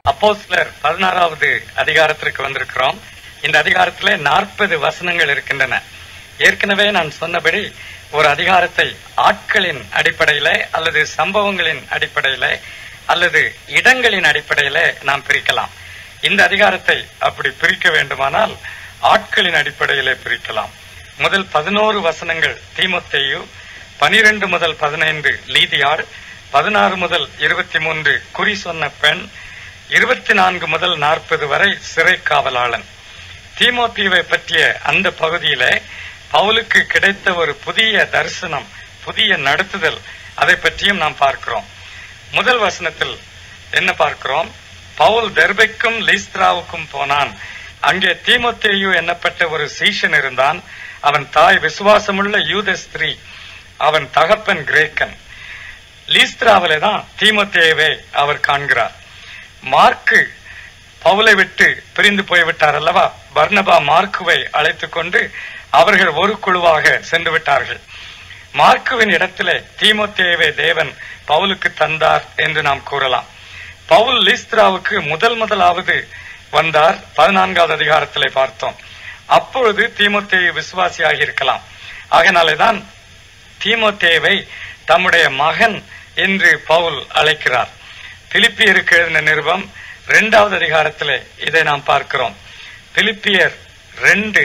அப்போஸ்லர் பதினாறாவது அதிகாரத்திற்கு வந்திருக்கிறோம் இந்த அதிகாரத்திலே நாற்பது வசனங்கள் இருக்கின்றன ஏற்கனவே நான் சொன்னபடி ஒரு அதிகாரத்தை ஆட்களின் அடிப்படையில அல்லது சம்பவங்களின் அடிப்படையில அல்லது இடங்களின் அடிப்படையில நாம் பிரிக்கலாம் இந்த அதிகாரத்தை அப்படி பிரிக்க வேண்டுமானால் ஆட்களின் அடிப்படையிலே பிரிக்கலாம் முதல் பதினோரு வசனங்கள் தீமோத்தேயு பனிரெண்டு முதல் பதினைந்து லீதியாள் பதினாறு முதல் இருபத்தி மூன்று குறி சொன்ன பெண் இருபத்தி நான்கு முதல் நாற்பது வரை சிறை காவலாளன் தீமோத்தீவை பற்றிய அந்த பகுதியில பவுலுக்கு கிடைத்த ஒரு புதிய தரிசனம் புதிய நடத்துதல் அதை பற்றியும் நாம் பார்க்கிறோம் முதல் வசனத்தில் என்ன பார்க்கிறோம் பவுல் தெர்பைக்கும் லீஸ்திராவுக்கும் போனான் அங்கே தீமோத்தேயு என்னப்பட்ட ஒரு சீஷன் இருந்தான் அவன் தாய் விசுவாசமுள்ள யூத ஸ்திரீ அவன் தகப்பன் கிரேக்கன் லீஸ்திராவிலே தான் தீமோத்தேயுவை அவர் காண்கிறார் மார்க்கு பவுலை விட்டு பிரிந்து போய்விட்டார் அல்லவா பர்னபா மார்க்குவை அழைத்துக் கொண்டு அவர்கள் ஒரு குழுவாக சென்று விட்டார்கள் மார்க்குவின் இடத்திலே தீமோத்தேயுவை தேவன் பவுலுக்கு தந்தார் என்று நாம் கூறலாம் பவுல் லீஸ்திராவுக்கு முதல் முதலாவது வந்தார் பதினான்காவது அதிகாரத்திலே பார்த்தோம் அப்பொழுது தீமோத்தேயு விசுவாசியாகி இருக்கலாம் ஆகையினாலேதான் தீமோத்தேவை தம்முடைய மகன் என்று பவுல் அழைக்கிறார் பிலிப்பியருக்கு எழுதின நிருபம் இரண்டாவது அதிகாரத்திலே இதை நாம் பார்க்கிறோம் பிலிப்பியர் ரெண்டு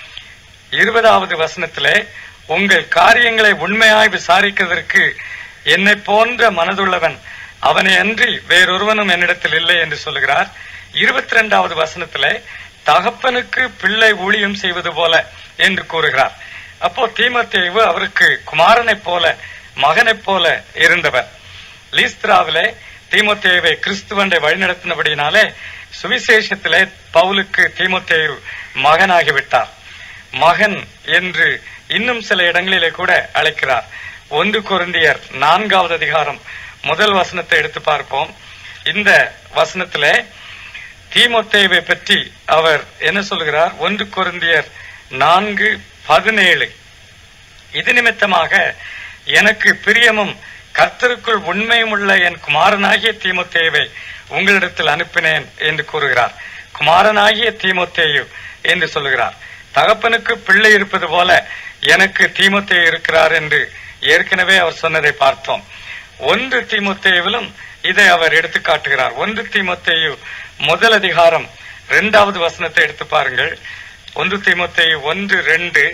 இருபதாவது வசனத்திலே உங்கள் காரியங்களை உண்மையாய் விசாரிக்கிறதற்கு என்னை போன்ற மனதுள்ளவன் அவனை அன்றி வேறொருவனும் என்னிடத்தில் இல்லை என்று சொல்லுகிறார் இருபத்தி ரெண்டாவது வசனத்திலே தகப்பனுக்கு பிள்ளை ஊழியம் செய்வது போல என்று கூறுகிறார் அப்போ தீமத்தேவு அவருக்கு குமாரனைப் போல மகனைப் போல இருந்தவர் லீஸ்திராவிலே தீமோத்தேவை கிறிஸ்துவண்டை வழிநடத்தினபடினாலே சுவிசேஷத்திலே பவுலுக்கு தீமோத்தேயு மகனாகிவிட்டார் மகன் என்று இன்னும் சில இடங்களிலே கூட அழைக்கிறார் ஒன்று குருந்தியர் நான்காவது அதிகாரம் முதல் வசனத்தை எடுத்து பார்ப்போம் இந்த வசனத்திலே தீமோத்தேவை பற்றி அவர் என்ன சொல்கிறார் ஒன்று குருந்தியர் நான்கு பதினேழு இது நிமித்தமாக எனக்கு பிரியமும் கர்த்தருக்குள் உண்மையும் உள்ள என் குமாரனாகிய தீமோத்தேவை உங்களிடத்தில் அனுப்பினேன் என்று கூறுகிறார் குமாரனாகிய தீமோத்தேயு என்று சொல்லுகிறார் தகப்பனுக்கு பிள்ளை இருப்பது போல எனக்கு தீமோத்தேயு இருக்கிறார் என்று ஏற்கனவே அவர் சொன்னதை பார்த்தோம் ஒன்று தீமோத்தேயுவிலும் இதை அவர் எடுத்து காட்டுகிறார் ஒன்று தீமோத்தேயு முதல் அதிகாரம் இரண்டாவது வசனத்தை எடுத்து பாருங்கள் ஒன்று தீமோத்தேயு ஒன்று ரெண்டு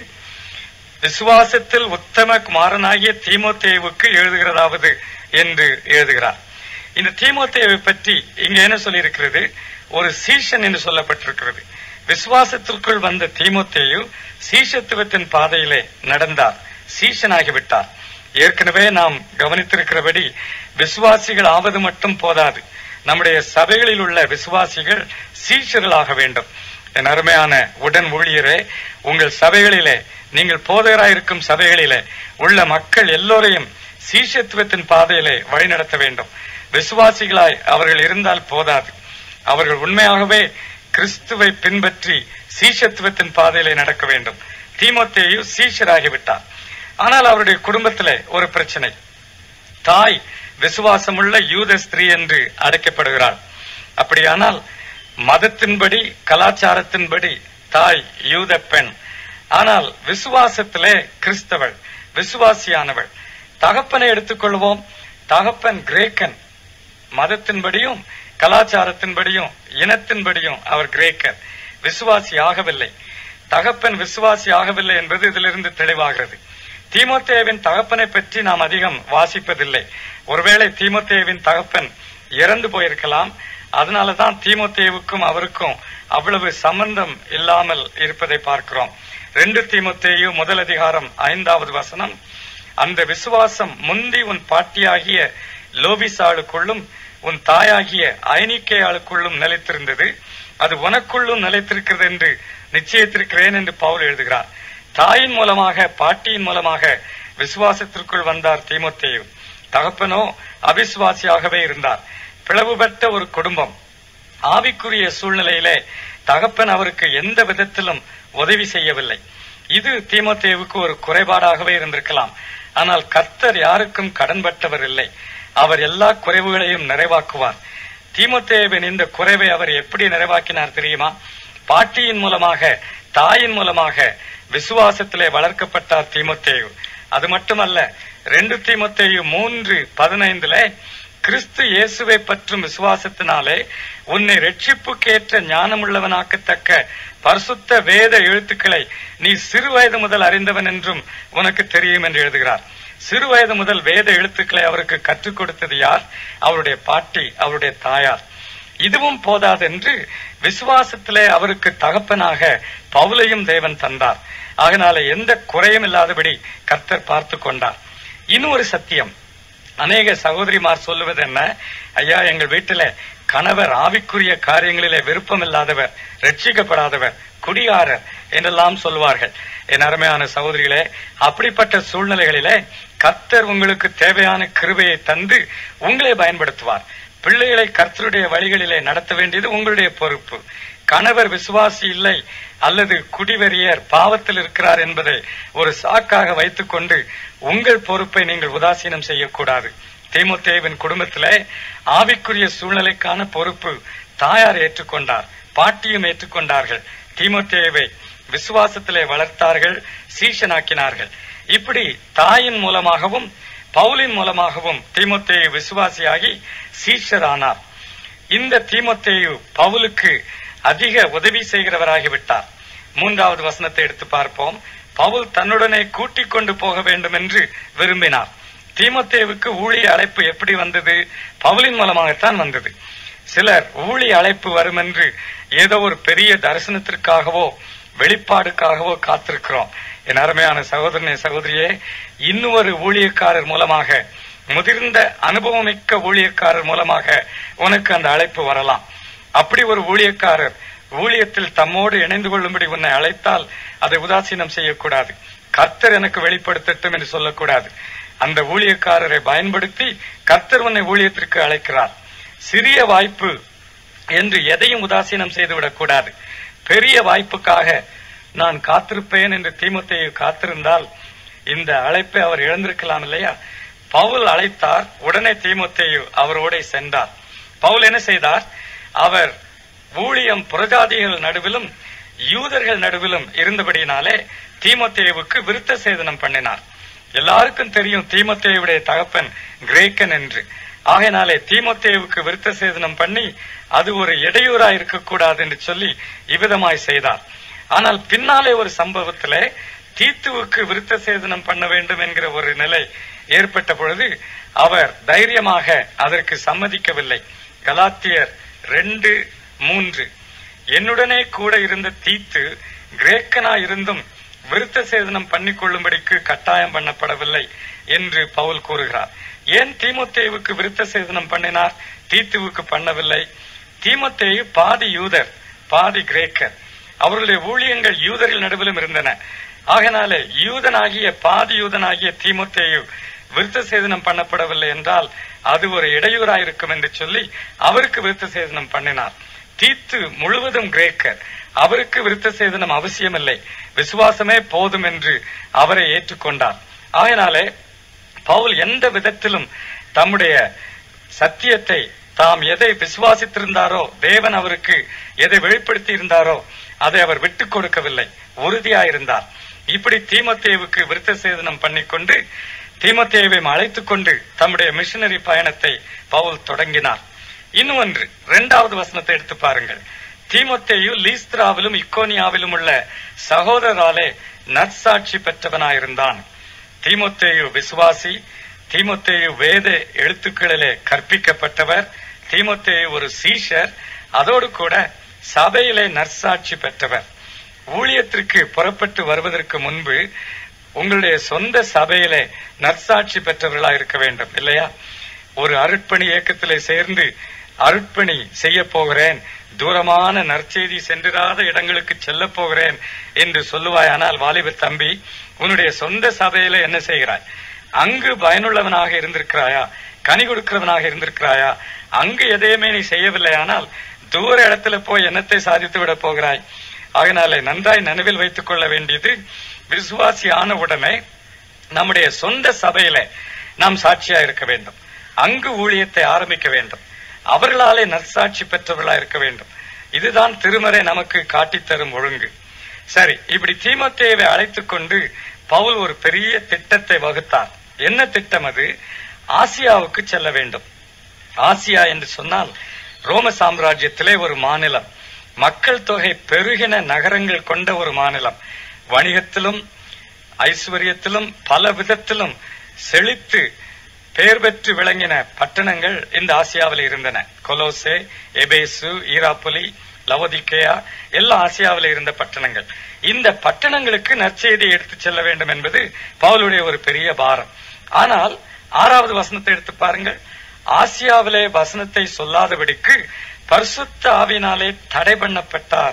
விசுவாசத்தில் உத்தம குமாரனாகிய தீமோத்தேவுக்கு எழுதுகிறதாவது என்று எழுதுகிறார் இந்த தீமோத்தேவை பற்றி இங்க என்ன சொல்லியிருக்கிறது ஒரு சீஷன் என்று சொல்லப்பட்டிருக்கிறது விசுவாசத்திற்குள் வந்த தீமோத்தேயு சீஷத்துவத்தின் பாதையிலே நடந்தார் சீஷனாகிவிட்டார் ஏற்கனவே நாம் கவனித்திருக்கிறபடி விசுவாசிகள் ஆவது மட்டும் போதாது நம்முடைய சபைகளில் உள்ள விசுவாசிகள் சீஷர்களாக வேண்டும் என் அருமையான உடன் ஊழியரே உங்கள் சபைகளிலே நீங்கள் போதகராயிருக்கும் சபைகளிலே உள்ள மக்கள் எல்லோரையும் சீஷத்துவத்தின் பாதையிலே வழிநடத்த வேண்டும் விசுவாசிகளாய் அவர்கள் இருந்தால் போதாது அவர்கள் உண்மையாகவே கிறிஸ்துவை பின்பற்றி சீஷத்துவத்தின் பாதையிலே நடக்க வேண்டும் தீமோத்தேயு சீஷராகிவிட்டார் ஆனால் அவருடைய குடும்பத்திலே ஒரு பிரச்சனை தாய் விசுவாசமுள்ள யூத ஸ்திரீ என்று அழைக்கப்படுகிறாள் அப்படியானால் மதத்தின்படி கலாச்சாரத்தின்படி தாய் யூத பெண் ஆனால் விசுவாசத்திலே கிறிஸ்தவள் விசுவாசியானவள் தகப்பனை எடுத்துக்கொள்வோம் தகப்பன் கிரேக்கன் மதத்தின்படியும் கலாச்சாரத்தின்படியும் இனத்தின்படியும் அவர் கிரேக்கர் விசுவாசி ஆகவில்லை தகப்பன் விசுவாசி ஆகவில்லை என்பது இதிலிருந்து தெளிவாகிறது தீமோத்தேவின் தகப்பனை பற்றி நாம் அதிகம் வாசிப்பதில்லை ஒருவேளை தீமோத்தேவின் தகப்பன் இறந்து போயிருக்கலாம் அதனாலதான் தீமோத்தேவுக்கும் அவருக்கும் அவ்வளவு சம்பந்தம் இல்லாமல் இருப்பதை பார்க்கிறோம் ரெண்டு தீமோத்தேயு முதல் அதிகாரம் ஐந்தாவது வசனம் அந்த விசுவாசம் முந்தி உன் பாட்டியாகிய லோபிசாளுக்குள்ளும் உன் தாயாகிய ஐனிக்கேயாளுக்குள்ளும் நிலைத்திருந்தது அது உனக்குள்ளும் நிலைத்திருக்கிறது என்று நிச்சயித்திருக்கிறேன் என்று பவுல் எழுதுகிறார் தாயின் மூலமாக பாட்டியின் மூலமாக விசுவாசத்திற்குள் வந்தார் தீமோத்தேயு தகப்பனோ அவிசுவாசியாகவே இருந்தார் பிளவுபட்ட ஒரு குடும்பம் ஆவிக்குரிய சூழ்நிலையிலே தகப்பன் அவருக்கு எந்த விதத்திலும் உதவி செய்யவில்லை இது தீமோத்தேவுக்கு ஒரு குறைபாடாகவே இருந்திருக்கலாம் ஆனால் கர்த்தர் யாருக்கும் கடன்பட்டவர் இல்லை அவர் எல்லா குறைவுகளையும் நிறைவாக்குவார் தீமோத்தேவின் இந்த குறைவை அவர் எப்படி நிறைவாக்கினார் தெரியுமா பாட்டியின் மூலமாக தாயின் மூலமாக விசுவாசத்திலே வளர்க்கப்பட்டார் தீமோத்தேயு அது மட்டுமல்ல ரெண்டு தீமோத்தேயு மூன்று பதினைந்துல கிறிஸ்து இயேசுவை பற்றும் விசுவாசத்தினாலே உன்னை ரட்சிப்புக்கேற்ற ஞானமுள்ளவனாக்கத்தக்க பரிசுத்த வேத எழுத்துக்களை நீ சிறு வயது முதல் அறிந்தவன் என்றும் உனக்கு தெரியும் என்று எழுதுகிறார் சிறு வயது முதல் வேத எழுத்துக்களை அவருக்கு கற்றுக் கொடுத்தது யார் அவருடைய பாட்டி அவருடைய தாயார் இதுவும் போதாதென்று விசுவாசத்திலே அவருக்கு தகப்பனாக பவுலையும் தேவன் தந்தார் அதனால எந்த குறையும் இல்லாதபடி கர்த்தர் பார்த்து கொண்டார் இன்னும் ஒரு சத்தியம் அநேக சகோதரிமார் சொல்லுவது என்ன ஐயா எங்கள் வீட்டில கணவர் ஆவிக்குரிய காரியங்களிலே விருப்பம் இல்லாதவர் ரட்சிக்கப்படாதவர் குடியாரர் என்றெல்லாம் சொல்வார்கள் என் அருமையான சகோதரிகளே அப்படிப்பட்ட சூழ்நிலைகளிலே கர்த்தர் உங்களுக்கு தேவையான கிருபையை தந்து உங்களை பயன்படுத்துவார் பிள்ளைகளை கர்த்தருடைய வழிகளிலே நடத்த வேண்டியது உங்களுடைய பொறுப்பு கணவர் விசுவாசி இல்லை அல்லது குடிவெறியர் பாவத்தில் இருக்கிறார் என்பதை ஒரு சாக்காக வைத்துக்கொண்டு உங்கள் பொறுப்பை நீங்கள் உதாசீனம் செய்யக்கூடாது தீமுத்தேவின் குடும்பத்திலே ஆவிக்குரிய சூழ்நிலைக்கான பொறுப்பு தாயார் ஏற்றுக்கொண்டார் பாட்டியும் ஏற்றுக்கொண்டார்கள் தீமுத்தேவை விசுவாசத்திலே வளர்த்தார்கள் சீஷனாக்கினார்கள் இப்படி தாயின் மூலமாகவும் பவுலின் மூலமாகவும் தீமோத்தேயு விசுவாசியாகி சீஷரானார் இந்த தீமோத்தேயு பவுலுக்கு அதிக உதவி செய்கிறவராகிவிட்டார் மூன்றாவது வசனத்தை எடுத்து பார்ப்போம் பவுல் தன்னுடனே கூட்டிக் கொண்டு போக வேண்டும் என்று விரும்பினார் தீமோத்தேவுக்கு ஊழிய அழைப்பு எப்படி வந்தது பவுலின் மூலமாகத்தான் வந்தது சிலர் ஊழிய அழைப்பு வரும் என்று ஏதோ ஒரு பெரிய தரிசனத்திற்காகவோ வெளிப்பாடுக்காகவோ காத்திருக்கிறோம் என் அருமையான சகோதரனே சகோதரியே இன்னும் ஒரு ஊழியக்காரர் மூலமாக முதிர்ந்த அனுபவமிக்க ஊழியக்காரர் மூலமாக உனக்கு அந்த அழைப்பு வரலாம் அப்படி ஒரு ஊழியக்காரர் ஊழியத்தில் தம்மோடு இணைந்து கொள்ளும்படி உன்னை அழைத்தால் அதை உதாசீனம் செய்யக்கூடாது கர்த்தர் எனக்கு வெளிப்படுத்தட்டும் என்று சொல்லக்கூடாது அந்த ஊழியக்காரரை பயன்படுத்தி கர்த்தர் உன்னை ஊழியத்திற்கு அழைக்கிறார் சிறிய வாய்ப்பு என்று எதையும் உதாசீனம் செய்துவிடக் கூடாது பெரிய வாய்ப்புக்காக நான் காத்திருப்பேன் என்று தீமத்தையை காத்திருந்தால் இந்த அழைப்பை அவர் இழந்திருக்கலாம் இல்லையா பவுல் அழைத்தார் உடனே தீமோத்தேயு அவரோட சென்றார் பவுல் என்ன செய்தார் அவர் ஊழியம் புரஜாதிகள் நடுவிலும் யூதர்கள் நடுவிலும் இருந்தபடியினாலே தீமோத்தேயுவுக்கு விருத்த சேதனம் பண்ணினார் எல்லாருக்கும் தெரியும் தீமோத்தேயுடைய தகப்பன் கிரேக்கன் என்று ஆகையினாலே தீமோத்தேயுவுக்கு விருத்த சேதனம் பண்ணி அது ஒரு இடையூறா இருக்கக்கூடாது என்று சொல்லி இவ்விதமாய் செய்தார் ஆனால் பின்னாலே ஒரு சம்பவத்திலே தீத்துவுக்கு விருத்த சேதனம் பண்ண வேண்டும் என்கிற ஒரு நிலை ஏற்பட்ட பொழுது அவர் தைரியமாக அதற்கு சம்மதிக்கவில்லை கலாத்தியர் ரெண்டு மூன்று என்னுடனே கூட இருந்த தீத்து கிரேக்கனா இருந்தும் விருத்த சேதனம் பண்ணிக் கொள்ளும்படிக்கு கட்டாயம் பண்ணப்படவில்லை என்று பவுல் கூறுகிறார் ஏன் தீமோத்தேவுக்கு விருத்த சேதனம் பண்ணினார் தீத்துவுக்கு பண்ணவில்லை தீமோத்தேயு பாதி யூதர் பாதி கிரேக்கர் அவர்களுடைய ஊழியங்கள் யூதர்கள் நடுவிலும் இருந்தன ஆகனாலே யூதனாகிய பாதி யூதனாகிய தீமோத்தேயு விருத்த சேதனம் பண்ணப்படவில்லை என்றால் அது ஒரு இடையூறாயிருக்கும் என்று சொல்லி அவருக்கு விருத்த சேதனம் பண்ணினார் தீத்து முழுவதும் கிரேக்கர் அவருக்கு விருத்த சேதனம் அவசியமில்லை விசுவாசமே போதும் என்று அவரை ஏற்றுக்கொண்டார் ஆகையினாலே பவுல் எந்த விதத்திலும் தம்முடைய சத்தியத்தை தாம் எதை விசுவாசித்திருந்தாரோ தேவன் அவருக்கு எதை வெளிப்படுத்தி இருந்தாரோ அதை அவர் விட்டுக் கொடுக்கவில்லை உறுதியாயிருந்தார் இப்படி தீமத்தேவுக்கு விருத்த சேதனம் பண்ணிக்கொண்டு தீமத்தேவை அழைத்துக் கொண்டு தம்முடைய மிஷனரி பயணத்தை பவுல் தொடங்கினார் இன்னும் ஒன்று இரண்டாவது வசனத்தை எடுத்து பாருங்கள் தீமோத்தேயு லீஸ்திராவிலும் இக்கோனியாவிலும் உள்ள சகோதரராலே நற்சாட்சி பெற்றவனாயிருந்தான் தீமோத்தேயு விசுவாசி தீமோத்தேயு வேத எழுத்துக்களிலே கற்பிக்கப்பட்டவர் தீமோத்தேயு ஒரு சீஷர் அதோடு கூட சபையிலே நற்சாட்சி பெற்றவர் ஊழியத்திற்கு புறப்பட்டு வருவதற்கு முன்பு உங்களுடைய சொந்த சபையிலே நற்சாட்சி பெற்றவர்களா இருக்க வேண்டும் இல்லையா ஒரு அருட்பணி இயக்கத்திலே சேர்ந்து அருட்பணி செய்ய போகிறேன் தூரமான நற்செய்தி சென்றிராத இடங்களுக்கு செல்ல போகிறேன் என்று சொல்லுவாயானால் வாலிப தம்பி உன்னுடைய சொந்த சபையில என்ன செய்கிறாய் அங்கு பயனுள்ளவனாக இருந்திருக்கிறாயா கனி கொடுக்கிறவனாக இருந்திருக்கிறாயா அங்கு எதையுமே நீ செய்யவில்லையானால் தூர இடத்துல போய் என்னத்தை சாதித்து விட போகிறாய் ஆகினாலே நன்றாய் நினைவில் வைத்துக் கொள்ள வேண்டியது விசுவாசி ஆன உடனே நம்முடைய சொந்த சபையில நாம் சாட்சியா இருக்க வேண்டும் அங்கு ஊழியத்தை ஆரம்பிக்க வேண்டும் அவர்களாலே நற்சாட்சி பெற்றவர்களா இருக்க வேண்டும் இதுதான் திருமறை நமக்கு காட்டித் தரும் ஒழுங்கு சரி இப்படி தீமோத்தேவை அழைத்துக் கொண்டு பவுல் ஒரு பெரிய திட்டத்தை வகுத்தார் என்ன திட்டம் அது ஆசியாவுக்கு செல்ல வேண்டும் ஆசியா என்று சொன்னால் ரோம சாம்ராஜ்யத்திலே ஒரு மாநிலம் மக்கள் தொகை பெருகின நகரங்கள் கொண்ட ஒரு மாநிலம் வணிகத்திலும் ஐஸ்வர்யத்திலும் பல விதத்திலும் செழித்து பெயர் பெற்று விளங்கின பட்டணங்கள் இந்த ஆசியாவில் இருந்தன கொலோசே எபேசு ஈராப்புலி லவோதிக்கேயா எல்லாம் ஆசியாவில் இருந்த பட்டணங்கள் இந்த பட்டணங்களுக்கு நற்செய்தியை எடுத்துச் செல்ல வேண்டும் என்பது பவுலுடைய ஒரு பெரிய பாரம் ஆனால் ஆறாவது வசனத்தை எடுத்து பாருங்கள் ஆசியாவிலே வசனத்தை சொல்லாதபடிக்கு பரிசுத்த ஆவினாலே தடை பண்ணப்பட்டார்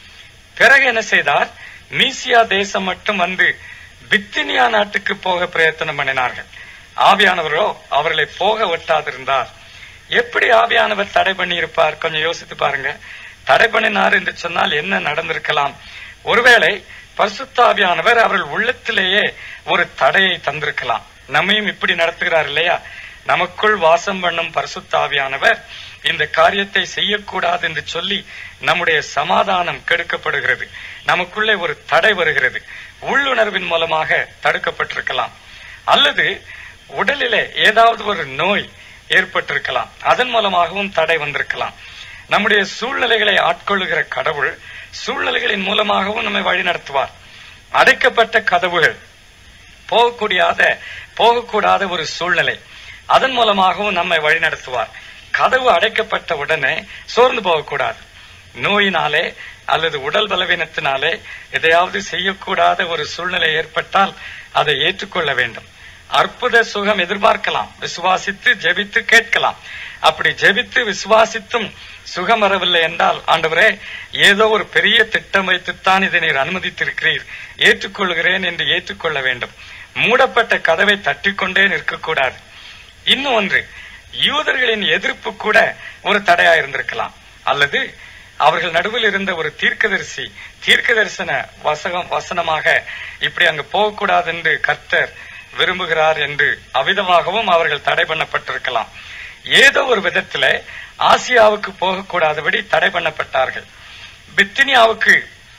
பிறகு என்ன செய்தார் மீசியா தேசம் மட்டும் வந்து பித்தினியா நாட்டுக்கு போக பிரயத்தனம் பண்ணினார்கள் ஆவியானவரோ அவர்களை போக ஒட்டாதிருந்தார் எப்படி ஆவியானவர் தடை பண்ணி இருப்பார் கொஞ்சம் யோசித்து பாருங்க தடை பண்ணினார் என்று சொன்னால் என்ன நடந்திருக்கலாம் ஒருவேளை பரிசுத்த ஆவியானவர் அவர்கள் உள்ளத்திலேயே ஒரு தடையை தந்திருக்கலாம் நம்மையும் இப்படி நடத்துகிறார் இல்லையா நமக்குள் வாசம் பண்ணும் பரிசுத்த ஆவியானவர் இந்த காரியத்தை செய்யக்கூடாது என்று சொல்லி நம்முடைய சமாதானம் கெடுக்கப்படுகிறது நமக்குள்ளே ஒரு தடை வருகிறது உள்ளுணர்வின் மூலமாக தடுக்கப்பட்டிருக்கலாம் அல்லது உடலிலே ஏதாவது ஒரு நோய் ஏற்பட்டிருக்கலாம் அதன் மூலமாகவும் தடை வந்திருக்கலாம் நம்முடைய சூழ்நிலைகளை ஆட்கொள்ளுகிற கடவுள் சூழ்நிலைகளின் மூலமாகவும் நம்மை வழி நடத்துவார் அடைக்கப்பட்ட கதவுகள் போகக்கூடியாத போகக்கூடாத ஒரு சூழ்நிலை அதன் மூலமாகவும் நம்மை வழி நடத்துவார் கதவு அடைக்கப்பட்ட உடனே சோர்ந்து போகக்கூடாது நோயினாலே அல்லது உடல் பலவீனத்தினாலே எதையாவது செய்யக்கூடாத ஒரு சூழ்நிலை ஏற்பட்டால் அதை ஏற்றுக்கொள்ள வேண்டும் அற்புத சுகம் எதிர்பார்க்கலாம் விசுவாசித்து ஜெபித்து கேட்கலாம் அப்படி ஜெபித்து விசுவாசித்தும் சுகம் வரவில்லை என்றால் ஆண்டவரே ஏதோ ஒரு பெரிய திட்டம் வைத்துத்தான் இதை நீர் அனுமதித்திருக்கிறீர் ஏற்றுக்கொள்கிறேன் என்று ஏற்றுக்கொள்ள வேண்டும் மூடப்பட்ட கதவை தட்டிக்கொண்டே நிற்கக்கூடாது இன்னும் ஒன்று யூதர்களின் எதிர்ப்பு கூட ஒரு தடையா இருந்திருக்கலாம் அல்லது அவர்கள் நடுவில் இருந்த ஒரு தீர்க்கதரிசி தீர்க்க தரிசன வசகம் வசனமாக இப்படி அங்கு போகக்கூடாது என்று கர்த்தர் விரும்புகிறார் என்று அவிதமாகவும் அவர்கள் தடை பண்ணப்பட்டிருக்கலாம் ஏதோ ஒரு விதத்துல ஆசியாவுக்கு போகக்கூடாதபடி தடை பண்ணப்பட்டார்கள் பித்தினியாவுக்கு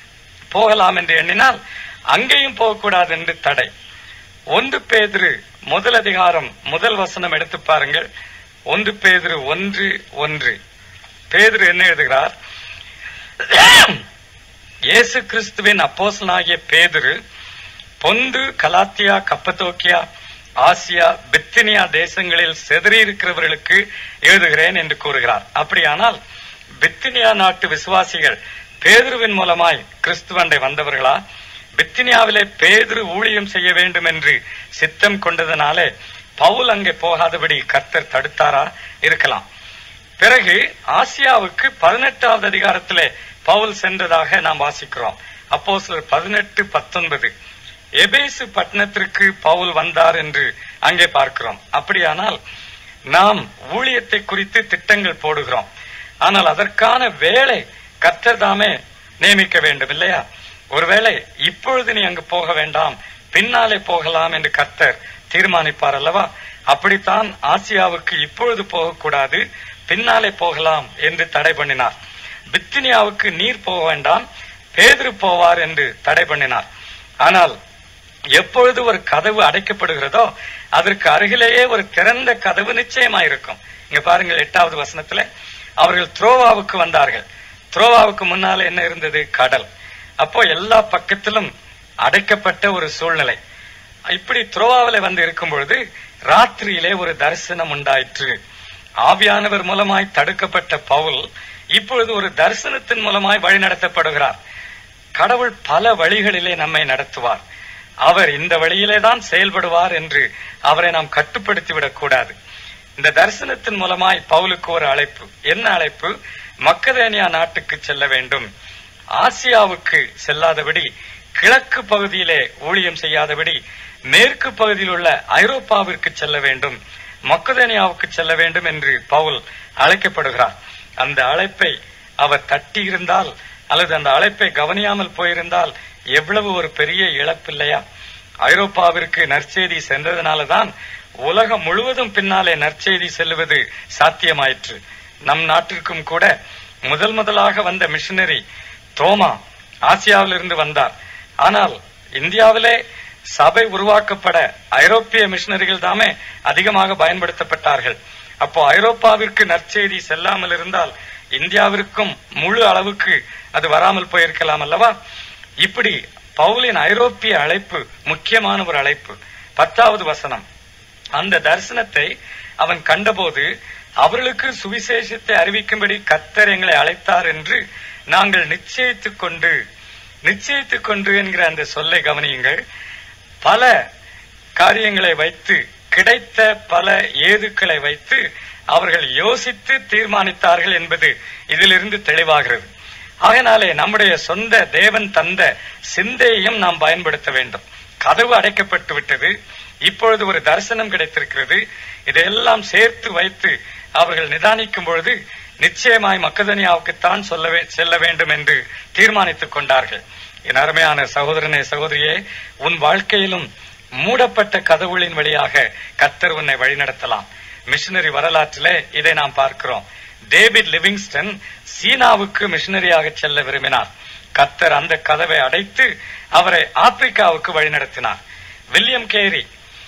போகலாம் என்று எண்ணினால் அங்கேயும் போகக்கூடாது என்று தடை ஒன்று பேதிரு முதல் அதிகாரம் முதல் வசனம் எடுத்து பாருங்கள் ஒன்று பேதிரு ஒன்று ஒன்று பேதிரு என்ன எழுதுகிறார் இயேசு கிறிஸ்துவின் அப்போசனாகிய பேதிரு பொந்து கலாத்தியா கப்பத்தோக்கியா ஆசியா பித்தினியா தேசங்களில் செதறியிருக்கிறவர்களுக்கு எழுதுகிறேன் என்று கூறுகிறார் அப்படியானால் பித்தினியா நாட்டு விசுவாசிகள் பேதுருவின் மூலமாய் கிறிஸ்துவண்டை வந்தவர்களா பித்தினியாவிலே பேதுரு ஊழியம் செய்ய வேண்டும் என்று சித்தம் கொண்டதனாலே பவுல் அங்கே போகாதபடி கர்த்தர் தடுத்தாரா இருக்கலாம் பிறகு ஆசியாவுக்கு பதினெட்டாவது அதிகாரத்திலே பவுல் சென்றதாக நாம் வாசிக்கிறோம் அப்போ சிலர் பதினெட்டு பத்தொன்பது எபேசு பட்டணத்திற்கு பவுல் வந்தார் என்று அங்கே பார்க்கிறோம் அப்படியானால் நாம் ஊழியத்தை குறித்து திட்டங்கள் போடுகிறோம் ஆனால் அதற்கான வேலை கர்த்தர் தாமே நியமிக்க வேண்டும் இல்லையா ஒருவேளை இப்பொழுது நீ அங்கு போக வேண்டாம் பின்னாலே போகலாம் என்று கர்த்தர் தீர்மானிப்பார் அல்லவா அப்படித்தான் ஆசியாவுக்கு இப்பொழுது போகக்கூடாது பின்னாலே போகலாம் என்று தடை பண்ணினார் பித்தினியாவுக்கு நீர் போக வேண்டாம் பேதுரு போவார் என்று தடை பண்ணினார் ஆனால் எப்பொழுது ஒரு கதவு அடைக்கப்படுகிறதோ அதற்கு அருகிலேயே ஒரு திறந்த கதவு நிச்சயமாயிருக்கும் இங்க பாருங்கள் எட்டாவது வசனத்துல அவர்கள் த்ரோவாவுக்கு வந்தார்கள் த்ரோவாவுக்கு முன்னால என்ன இருந்தது கடல் அப்போ எல்லா பக்கத்திலும் அடைக்கப்பட்ட ஒரு சூழ்நிலை இப்படி த்ரோவாவில வந்து இருக்கும் பொழுது ராத்திரியிலே ஒரு தரிசனம் உண்டாயிற்று ஆவியானவர் மூலமாய் தடுக்கப்பட்ட பவுல் இப்பொழுது ஒரு தரிசனத்தின் மூலமாய் வழிநடத்தப்படுகிறார் கடவுள் பல வழிகளிலே நம்மை நடத்துவார் அவர் இந்த வழியிலே தான் செயல்படுவார் என்று அவரை நாம் கட்டுப்படுத்தி விடக்கூடாது இந்த தரிசனத்தின் மூலமாய் பவுலுக்கு ஒரு அழைப்பு என்ன அழைப்பு மக்கதேனியா நாட்டுக்கு செல்ல வேண்டும் ஆசியாவுக்கு செல்லாதபடி கிழக்கு பகுதியிலே ஊழியம் செய்யாதபடி மேற்கு பகுதியில் உள்ள ஐரோப்பாவிற்கு செல்ல வேண்டும் மக்கதேனியாவுக்கு செல்ல வேண்டும் என்று பவுல் அழைக்கப்படுகிறார் அந்த அழைப்பை அவர் தட்டி இருந்தால் அல்லது அந்த அழைப்பை கவனியாமல் போயிருந்தால் எவ்வளவு ஒரு பெரிய இழப்பு இல்லையா ஐரோப்பாவிற்கு நற்செய்தி சென்றதனாலதான் உலகம் முழுவதும் பின்னாலே நற்செய்தி செல்லுவது சாத்தியமாயிற்று நம் நாட்டிற்கும் கூட முதல் முதலாக வந்த மிஷனரி தோமா ஆசியாவிலிருந்து வந்தார் ஆனால் இந்தியாவிலே சபை உருவாக்கப்பட ஐரோப்பிய மிஷனரிகள் தாமே அதிகமாக பயன்படுத்தப்பட்டார்கள் அப்போ ஐரோப்பாவிற்கு நற்செய்தி செல்லாமல் இருந்தால் இந்தியாவிற்கும் முழு அளவுக்கு அது வராமல் போயிருக்கலாம் அல்லவா இப்படி பவுலின் ஐரோப்பிய அழைப்பு முக்கியமான ஒரு அழைப்பு பத்தாவது வசனம் அந்த தரிசனத்தை அவன் கண்டபோது அவர்களுக்கு சுவிசேஷத்தை அறிவிக்கும்படி கத்தர் எங்களை அழைத்தார் என்று நாங்கள் நிச்சயித்துக் கொண்டு நிச்சயித்துக் கொண்டு என்கிற அந்த சொல்லை கவனியுங்கள் பல காரியங்களை வைத்து கிடைத்த பல ஏதுக்களை வைத்து அவர்கள் யோசித்து தீர்மானித்தார்கள் என்பது இதிலிருந்து தெளிவாகிறது ஆகையினாலே நம்முடைய சொந்த தேவன் தந்த சிந்தையையும் நாம் பயன்படுத்த வேண்டும் கதவு அடைக்கப்பட்டு விட்டது இப்பொழுது ஒரு தரிசனம் கிடைத்திருக்கிறது இதையெல்லாம் சேர்த்து வைத்து அவர்கள் நிதானிக்கும் பொழுது நிச்சயமாய் மக்கதனியாவுக்குத்தான் சொல்லவே செல்ல வேண்டும் என்று தீர்மானித்துக் கொண்டார்கள் என் அருமையான சகோதரனே சகோதரியே உன் வாழ்க்கையிலும் மூடப்பட்ட கதவுகளின் வழியாக கத்தர் உன்னை வழிநடத்தலாம் மிஷனரி வரலாற்றிலே இதை நாம் பார்க்கிறோம் டேவிட் லிவிங்ஸ்டன் சீனாவுக்கு மிஷனரியாக செல்ல விரும்பினார் கத்தர் அந்த கதவை அடைத்து அவரை ஆப்பிரிக்காவுக்கு வழிநடத்தினார் வில்லியம் கேரி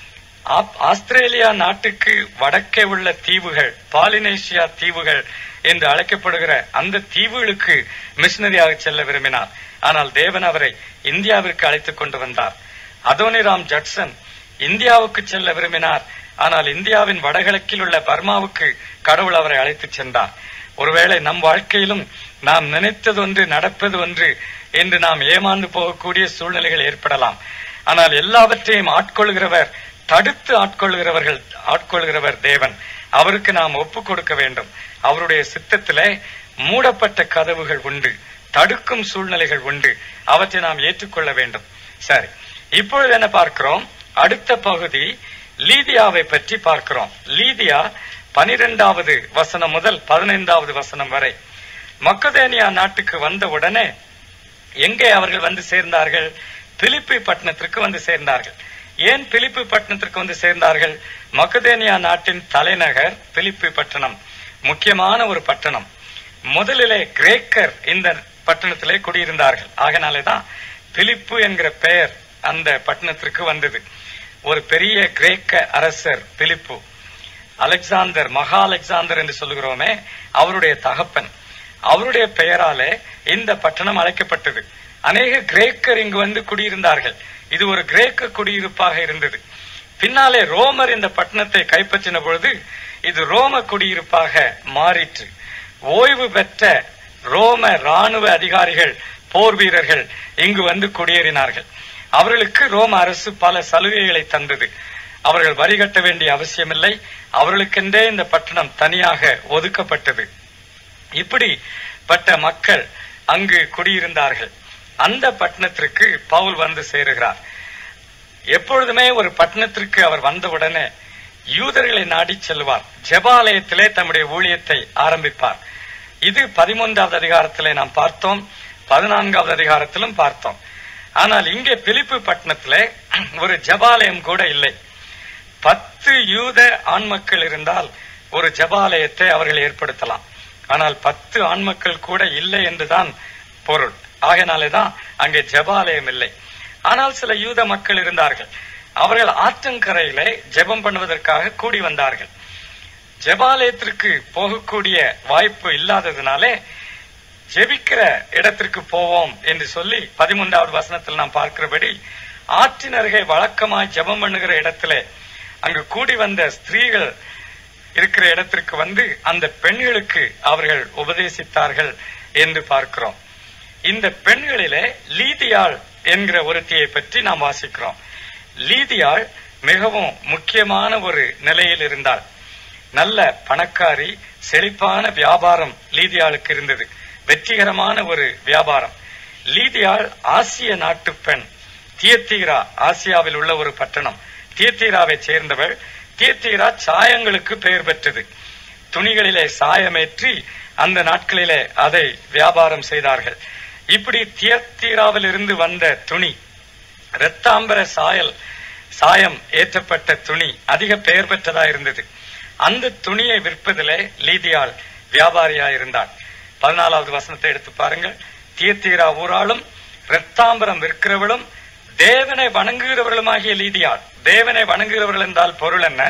ஆப்- ஆஸ்திரேலியா நாட்டுக்கு வடக்கே உள்ள தீவுகள் பாலினேசியா தீவுகள் என்று அழைக்கப்படுகிற அந்த தீவுகளுக்கு மிஷனரியாக செல்ல விரும்பினார் ஆனால் தேவன் அவரை இந்தியாவிற்கு அழைத்துக் கொண்டு வந்தார் அதோனிராம் ஜட்சன் இந்தியாவுக்கு செல்ல விரும்பினார் ஆனால் இந்தியாவின் வடகிழக்கில் உள்ள பர்மாவுக்கு கடவுள் அவரை அழைத்துச் சென்றார் ஒருவேளை நம் வாழ்க்கையிலும் நாம் நினைத்தது ஒன்று நடப்பது ஒன்று என்று நாம் ஏமாந்து போகக்கூடிய சூழ்நிலைகள் ஏற்படலாம் ஆனால் எல்லாவற்றையும் ஆட்கொள்கிறவர் தடுத்து ஆட்கொள்கிறவர்கள் ஆட்கொள்கிறவர் தேவன் அவருக்கு நாம் ஒப்பு கொடுக்க வேண்டும் அவருடைய சித்தத்திலே மூடப்பட்ட கதவுகள் உண்டு தடுக்கும் சூழ்நிலைகள் உண்டு அவற்றை நாம் ஏற்றுக்கொள்ள வேண்டும் சரி இப்பொழுது என்ன பார்க்கிறோம் அடுத்த பகுதி லீதியாவை பற்றி பார்க்கிறோம் லீதியா பனிரெண்டாவது வசனம் முதல் பதினைந்தாவது வசனம் வரை மக்கதேனியா நாட்டுக்கு வந்த உடனே எங்கே அவர்கள் வந்து சேர்ந்தார்கள் பிலிப்பி பட்டணத்திற்கு வந்து சேர்ந்தார்கள் ஏன் பிலிப்பி பட்டணத்திற்கு வந்து சேர்ந்தார்கள் மக்கதேனியா நாட்டின் தலைநகர் பிலிப்பி பட்டணம் முக்கியமான ஒரு பட்டணம் முதலிலே கிரேக்கர் இந்த பட்டணத்திலே குடியிருந்தார்கள் ஆகனாலேதான் பிலிப்பு என்கிற பெயர் அந்த பட்டணத்திற்கு வந்தது ஒரு பெரிய கிரேக்க அரசர் பிலிப்பு அலெக்சாந்தர் மகா அலெக்சாந்தர் என்று சொல்லுகிறோமே அவருடைய தகப்பன் அவருடைய பெயராலே இந்த பட்டணம் அழைக்கப்பட்டது அநேக கிரேக்கர் இங்கு வந்து குடியிருந்தார்கள் இது ஒரு கிரேக்க குடியிருப்பாக இருந்தது பின்னாலே ரோமர் இந்த பட்டணத்தை கைப்பற்றின பொழுது இது ரோம குடியிருப்பாக மாறிற்று ஓய்வு பெற்ற ரோம ராணுவ அதிகாரிகள் போர் வீரர்கள் இங்கு வந்து குடியேறினார்கள் அவர்களுக்கு ரோம அரசு பல சலுகைகளை தந்தது அவர்கள் வரி கட்ட வேண்டிய அவசியமில்லை அவர்களுக்கென்றே இந்த பட்டணம் தனியாக ஒதுக்கப்பட்டது இப்படிப்பட்ட மக்கள் அங்கு குடியிருந்தார்கள் அந்த பட்டணத்திற்கு பவுல் வந்து சேருகிறார் எப்பொழுதுமே ஒரு பட்டணத்திற்கு அவர் வந்தவுடனே யூதர்களை நாடி செல்வார் ஜெபாலயத்திலே தம்முடைய ஊழியத்தை ஆரம்பிப்பார் இது பதிமூன்றாவது அதிகாரத்திலே நாம் பார்த்தோம் பதினான்காவது அதிகாரத்திலும் பார்த்தோம் ஆனால் இங்கே பிலிப்பு பட்டணத்திலே ஒரு ஜெபாலயம் கூட இல்லை பத்து யூத ஆண்மக்கள் இருந்தால் ஒரு ஜெபாலயத்தை அவர்கள் ஏற்படுத்தலாம் ஆனால் பத்து ஆண்மக்கள் கூட இல்லை என்றுதான் பொருள் ஆகையினாலேதான் அங்கே ஜெபாலயம் இல்லை ஆனால் சில யூத மக்கள் இருந்தார்கள் அவர்கள் ஆற்றங்கரையிலே ஜெபம் பண்ணுவதற்காக கூடி வந்தார்கள் ஜெபாலயத்திற்கு போகக்கூடிய வாய்ப்பு இல்லாததினாலே ஜெபிக்கிற இடத்திற்கு போவோம் என்று சொல்லி பதிமூன்றாவது வசனத்தில் நாம் பார்க்கிறபடி ஆற்றின் அருகே வழக்கமாய் ஜெபம் பண்ணுகிற இடத்திலே அங்கு கூடி வந்த ஸ்திரீகள் இருக்கிற இடத்திற்கு வந்து அந்த பெண்களுக்கு அவர்கள் உபதேசித்தார்கள் என்று பார்க்கிறோம் இந்த பெண்களிலே லீதியாள் என்கிற ஒருத்தியை பற்றி நாம் வாசிக்கிறோம் லீதியாள் மிகவும் முக்கியமான ஒரு நிலையில் இருந்தாள் நல்ல பணக்காரி செழிப்பான வியாபாரம் லீதியாளுக்கு இருந்தது வெற்றிகரமான ஒரு வியாபாரம் லீதியாள் ஆசிய நாட்டு பெண் தியத்தீரா ஆசியாவில் உள்ள ஒரு பட்டணம் தியத்தீராவை சேர்ந்தவள் தியத்தீரா சாயங்களுக்கு பெயர் பெற்றது துணிகளிலே சாயமேற்றி அந்த நாட்களிலே அதை வியாபாரம் செய்தார்கள் இப்படி தியத்தீராவில் இருந்து வந்த துணி இரத்தாம்பர சாயல் சாயம் ஏற்றப்பட்ட துணி அதிக பெயர் பெற்றதா இருந்தது அந்த துணியை விற்பதிலே லீதியால் வியாபாரியா இருந்தாள் பதினாலாவது வசனத்தை எடுத்து பாருங்கள் தீர்த்தீரா ஊராளும் இரத்தாம்பரம் விற்கிறவளும் தேவனை வணங்குகிறவர்களுமாகிய லீதியாள் தேவனை வணங்குகிறவர்கள் என்றால் பொருள் என்ன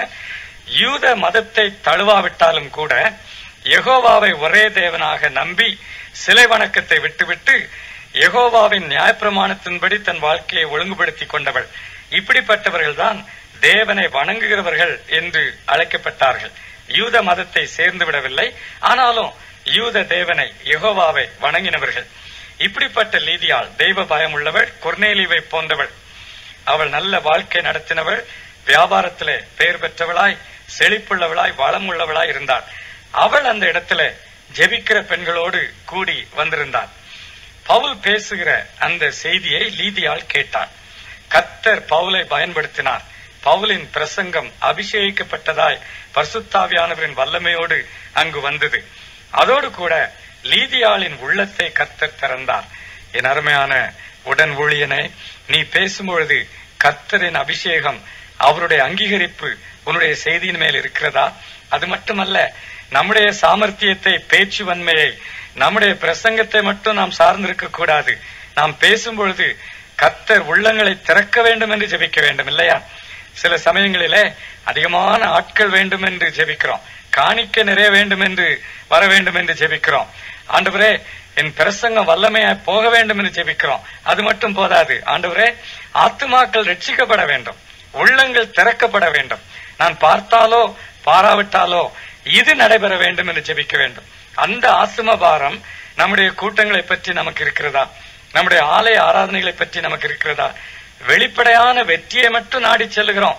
யூத மதத்தை தழுவாவிட்டாலும் கூட யெகோவாவை ஒரே தேவனாக நம்பி சிலை வணக்கத்தை விட்டுவிட்டு யெகோவாவின் நியாயப்பிரமாணத்தின்படி தன் வாழ்க்கையை ஒழுங்குபடுத்திக் கொண்டவள் இப்படிப்பட்டவர்கள் தான் தேவனை வணங்குகிறவர்கள் என்று அழைக்கப்பட்டார்கள் யூத மதத்தை சேர்ந்து விடவில்லை ஆனாலும் யூத தேவனை யெகோவாவை வணங்கினவர்கள் இப்படிப்பட்ட லீதியாள் தெய்வ பயம் உள்ளவள் கொர்நேலிவை போன்றவள் அவள் நல்ல வாழ்க்கை நடத்தினவள் வியாபாரத்திலே பெயர் பெற்றவளாய் செழிப்புள்ளவளாய் வளம் உள்ளவளாய் இருந்தாள் அவள் அந்த இடத்துல ஜெபிக்கிற பெண்களோடு கூடி வந்திருந்தாள் பவுல் பேசுகிற அந்த செய்தியை லீதியால் கேட்டார் கத்தர் பவுலை பயன்படுத்தினார் பவுலின் பிரசங்கம் அபிஷேகிக்கப்பட்டதாய் பரிசுத்தாவியானவரின் வல்லமையோடு அங்கு வந்தது அதோடு கூட லீதியாளின் உள்ளத்தை கத்தர் திறந்தார் என் அருமையான உடன் ஊழியனை நீ பேசும்பொழுது கர்த்தரின் அபிஷேகம் அவருடைய அங்கீகரிப்பு உன்னுடைய செய்தியின் மேல் இருக்கிறதா அது மட்டுமல்ல நம்முடைய சாமர்த்தியத்தை பேச்சு வன்மையை நம்முடைய பிரசங்கத்தை மட்டும் நாம் சார்ந்திருக்க கூடாது நாம் பேசும் பொழுது கத்தர் உள்ளங்களை திறக்க வேண்டும் என்று ஜெபிக்க வேண்டும் இல்லையா சில சமயங்களிலே அதிகமான ஆட்கள் வேண்டும் என்று ஜெபிக்கிறோம் காணிக்க நிறைய வேண்டும் என்று வர வேண்டும் என்று ஜெபிக்கிறோம் ஆண்டவரே என் பிரசங்கம் வல்லமையாய் போக வேண்டும் என்று ஜெபிக்கிறோம் அது மட்டும் போதாது ஆண்டவரே ஆத்துமாக்கள் ரட்சிக்கப்பட வேண்டும் உள்ளங்கள் திறக்கப்பட வேண்டும் நான் பார்த்தாலோ பாராவிட்டாலோ இது நடைபெற வேண்டும் என்று ஜெபிக்க வேண்டும் அந்த ஆத்தும பாரம் நம்முடைய கூட்டங்களை பற்றி நமக்கு இருக்கிறதா நம்முடைய ஆலய ஆராதனைகளை பற்றி நமக்கு இருக்கிறதா வெளிப்படையான வெற்றியை மட்டும் நாடி செல்லுகிறோம்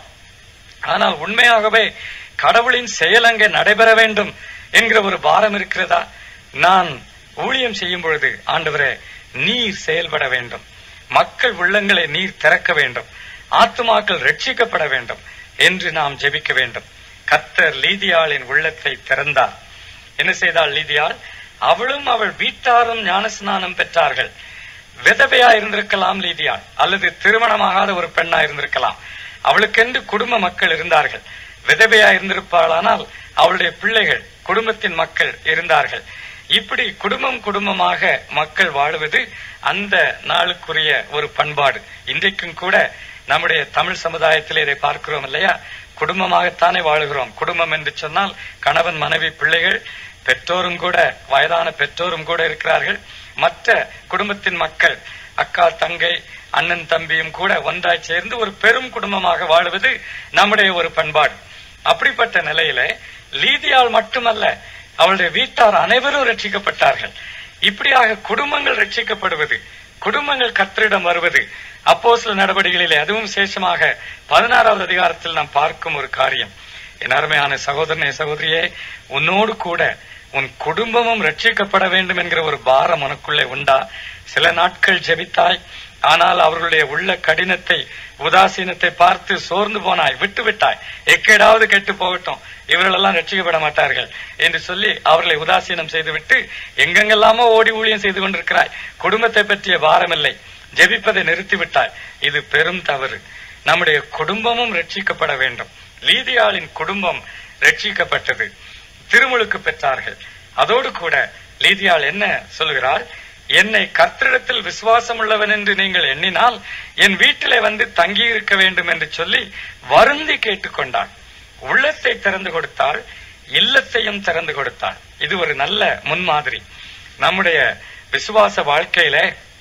ஆனால் உண்மையாகவே கடவுளின் செயல் அங்கே நடைபெற வேண்டும் என்கிற ஒரு பாரம் இருக்கிறதா நான் ஊழியம் செய்யும் பொழுது ஆண்டவரே நீர் செயல்பட வேண்டும் மக்கள் உள்ளங்களை நீர் திறக்க வேண்டும் ஆத்துமாக்கள் ரட்சிக்கப்பட வேண்டும் என்று நாம் ஜெபிக்க வேண்டும் கத்தர் லீதியாளின் உள்ளத்தை திறந்தார் என்ன செய்தாள் லீதியாள் அவளும் அவள் வீட்டாரும் ஞானஸ்நானம் பெற்றார்கள் விதவையா இருந்திருக்கலாம் லீதியாள் அல்லது திருமணமாகாத ஒரு பெண்ணா இருந்திருக்கலாம் அவளுக்கென்று குடும்ப மக்கள் இருந்தார்கள் விதவையா இருந்திருப்பாளானால் அவளுடைய பிள்ளைகள் குடும்பத்தின் மக்கள் இருந்தார்கள் இப்படி குடும்பம் குடும்பமாக மக்கள் வாழுவது அந்த நாளுக்குரிய ஒரு பண்பாடு இன்றைக்கும் கூட நம்முடைய தமிழ் சமுதாயத்தில் இதை பார்க்கிறோம் இல்லையா குடும்பமாகத்தானே வாழுகிறோம் குடும்பம் என்று சொன்னால் கணவன் மனைவி பிள்ளைகள் பெற்றோரும் கூட வயதான பெற்றோரும் கூட இருக்கிறார்கள் மற்ற குடும்பத்தின் மக்கள் அக்கா தங்கை அண்ணன் தம்பியும் கூட ஒன்றாய் சேர்ந்து ஒரு பெரும் குடும்பமாக வாழுவது நம்முடைய ஒரு பண்பாடு அப்படிப்பட்ட நிலையில லீதியால் மட்டுமல்ல அவளுடைய வீட்டார் அனைவரும் ரட்சிக்கப்பட்டார்கள் இப்படியாக குடும்பங்கள் ரட்சிக்கப்படுவது குடும்பங்கள் கத்தரிடம் வருவது அப்போ சில நடவடிக்கைகளிலே அதுவும் விசேஷமாக பதினாறாவது அதிகாரத்தில் நாம் பார்க்கும் ஒரு காரியம் என் அருமையான சகோதரனே சகோதரியே உன்னோடு கூட உன் குடும்பமும் ரட்சிக்கப்பட வேண்டும் என்கிற ஒரு பாரம் உனக்குள்ளே உண்டா சில நாட்கள் ஜெபித்தாய் ஆனால் அவர்களுடைய உள்ள கடினத்தை உதாசீனத்தை பார்த்து சோர்ந்து போனாய் விட்டு விட்டாய் எக்கேடாவது கெட்டு போகட்டும் இவர்களெல்லாம் ரட்சிக்கப்பட மாட்டார்கள் என்று சொல்லி அவர்களை உதாசீனம் செய்துவிட்டு எங்கெங்கெல்லாமோ ஓடி ஊழியம் செய்து கொண்டிருக்கிறாய் குடும்பத்தை பற்றிய பாரம் இல்லை ஜெபிப்பதை நிறுத்திவிட்டாய் இது பெரும் தவறு நம்முடைய குடும்பமும் ரட்சிக்கப்பட வேண்டும் லீதியாளின் குடும்பம் ரட்சிக்கப்பட்டது திருமுழுக்கு பெற்றார்கள் அதோடு கூட லீதியாள் என்ன சொல்கிறாள் என்னை கர்த்தரிடத்தில் விசுவாசம் உள்ளவன் என்று நீங்கள் எண்ணினால் என் வீட்டிலே வந்து தங்கியிருக்க வேண்டும் என்று சொல்லி வருந்தி கேட்டுக்கொண்டாள் உள்ளத்தை திறந்து கொடுத்தாள் இல்லத்தையும் திறந்து கொடுத்தாள் இது ஒரு நல்ல முன்மாதிரி நம்முடைய விசுவாச வாழ்க்கையில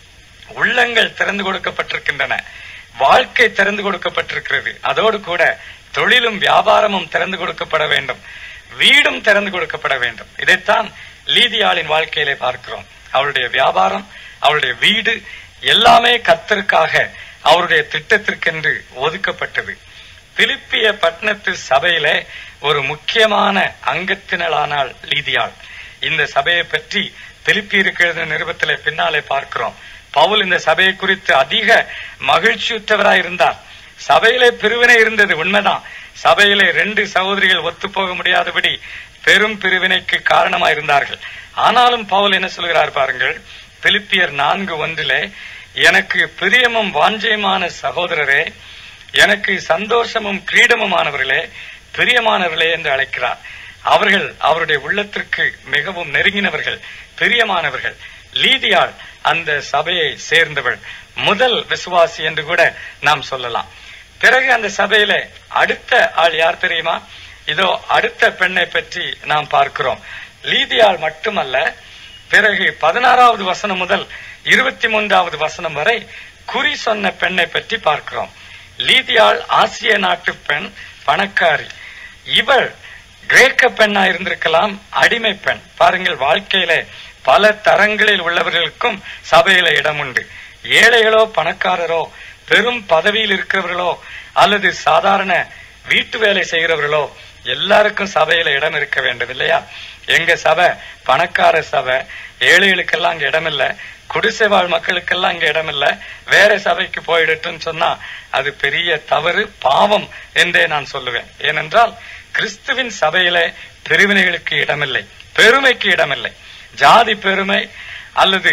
உள்ளங்கள் திறந்து கொடுக்கப்பட்டிருக்கின்றன வாழ்க்கை திறந்து கொடுக்கப்பட்டிருக்கிறது அதோடு கூட தொழிலும் வியாபாரமும் திறந்து கொடுக்கப்பட வேண்டும் வீடும் திறந்து கொடுக்கப்பட வேண்டும் இதைத்தான் லீதியாளின் வாழ்க்கையிலே பார்க்கிறோம் அவருடைய வியாபாரம் அவருடைய வீடு எல்லாமே கத்தருக்காக அவருடைய திட்டத்திற்கென்று ஒதுக்கப்பட்டது பிலிப்பிய பட்டணத்து சபையிலே ஒரு முக்கியமான அங்கத்தினளானாள் லீதியாள் இந்த சபையை பற்றி பிலிப்பி இருக்கிற நிருபத்திலே பின்னாலே பார்க்கிறோம் பவுல் இந்த சபையை குறித்து அதிக மகிழ்ச்சியுற்றவராய் இருந்தார் சபையிலே பிரிவினை இருந்தது உண்மைதான் சபையிலே ரெண்டு சகோதரிகள் ஒத்து போக முடியாதபடி பெரும் பிரிவினைக்கு காரணமா இருந்தார்கள் ஆனாலும் பவுல் என்ன சொல்கிறார் பாருங்கள் பிலிப்பியர் நான்கு ஒன்றிலே எனக்கு பிரியமும் வாஞ்சையுமான சகோதரரே எனக்கு சந்தோஷமும் கிரீடமுமானவர்களே பிரியமானவர்களே என்று அழைக்கிறார் அவர்கள் அவருடைய உள்ளத்திற்கு மிகவும் நெருங்கினவர்கள் பிரியமானவர்கள் லீதியாள் அந்த சபையை சேர்ந்தவள் முதல் விசுவாசி என்று கூட நாம் சொல்லலாம் பிறகு அந்த சபையில அடுத்த ஆள் யார் தெரியுமா இதோ அடுத்த பெண்ணை பற்றி நாம் பார்க்கிறோம் லீதியாள் மட்டுமல்ல பிறகு பதினாறாவது வசனம் முதல் இருபத்தி மூன்றாவது வசனம் வரை குறி சொன்ன பெண்ணை பற்றி பார்க்கிறோம் லீதியாள் ஆசிய நாட்டு பெண் பணக்காரி இவள் கிரேக்க பெண்ணா இருந்திருக்கலாம் அடிமை பெண் பாருங்கள் வாழ்க்கையில பல தரங்களில் உள்ளவர்களுக்கும் சபையில இடம் உண்டு ஏழைகளோ பணக்காரரோ பெரும் பதவியில் இருக்கிறவர்களோ அல்லது சாதாரண வீட்டு வேலை செய்கிறவர்களோ எல்லாருக்கும் சபையில இடம் இருக்க வேண்டும் இல்லையா எங்க சபை பணக்கார சபை ஏழைகளுக்கெல்லாம் அங்க இடம் இல்ல குடிசை வாழ் மக்களுக்கெல்லாம் அங்க இடம் இல்ல வேற சபைக்கு போயிடட்டும்னு சொன்னா அது பெரிய தவறு பாவம் என்றே நான் சொல்லுவேன் ஏனென்றால் கிறிஸ்துவின் சபையில பிரிவினைகளுக்கு இடமில்லை பெருமைக்கு இடமில்லை ஜாதி பெருமை அல்லது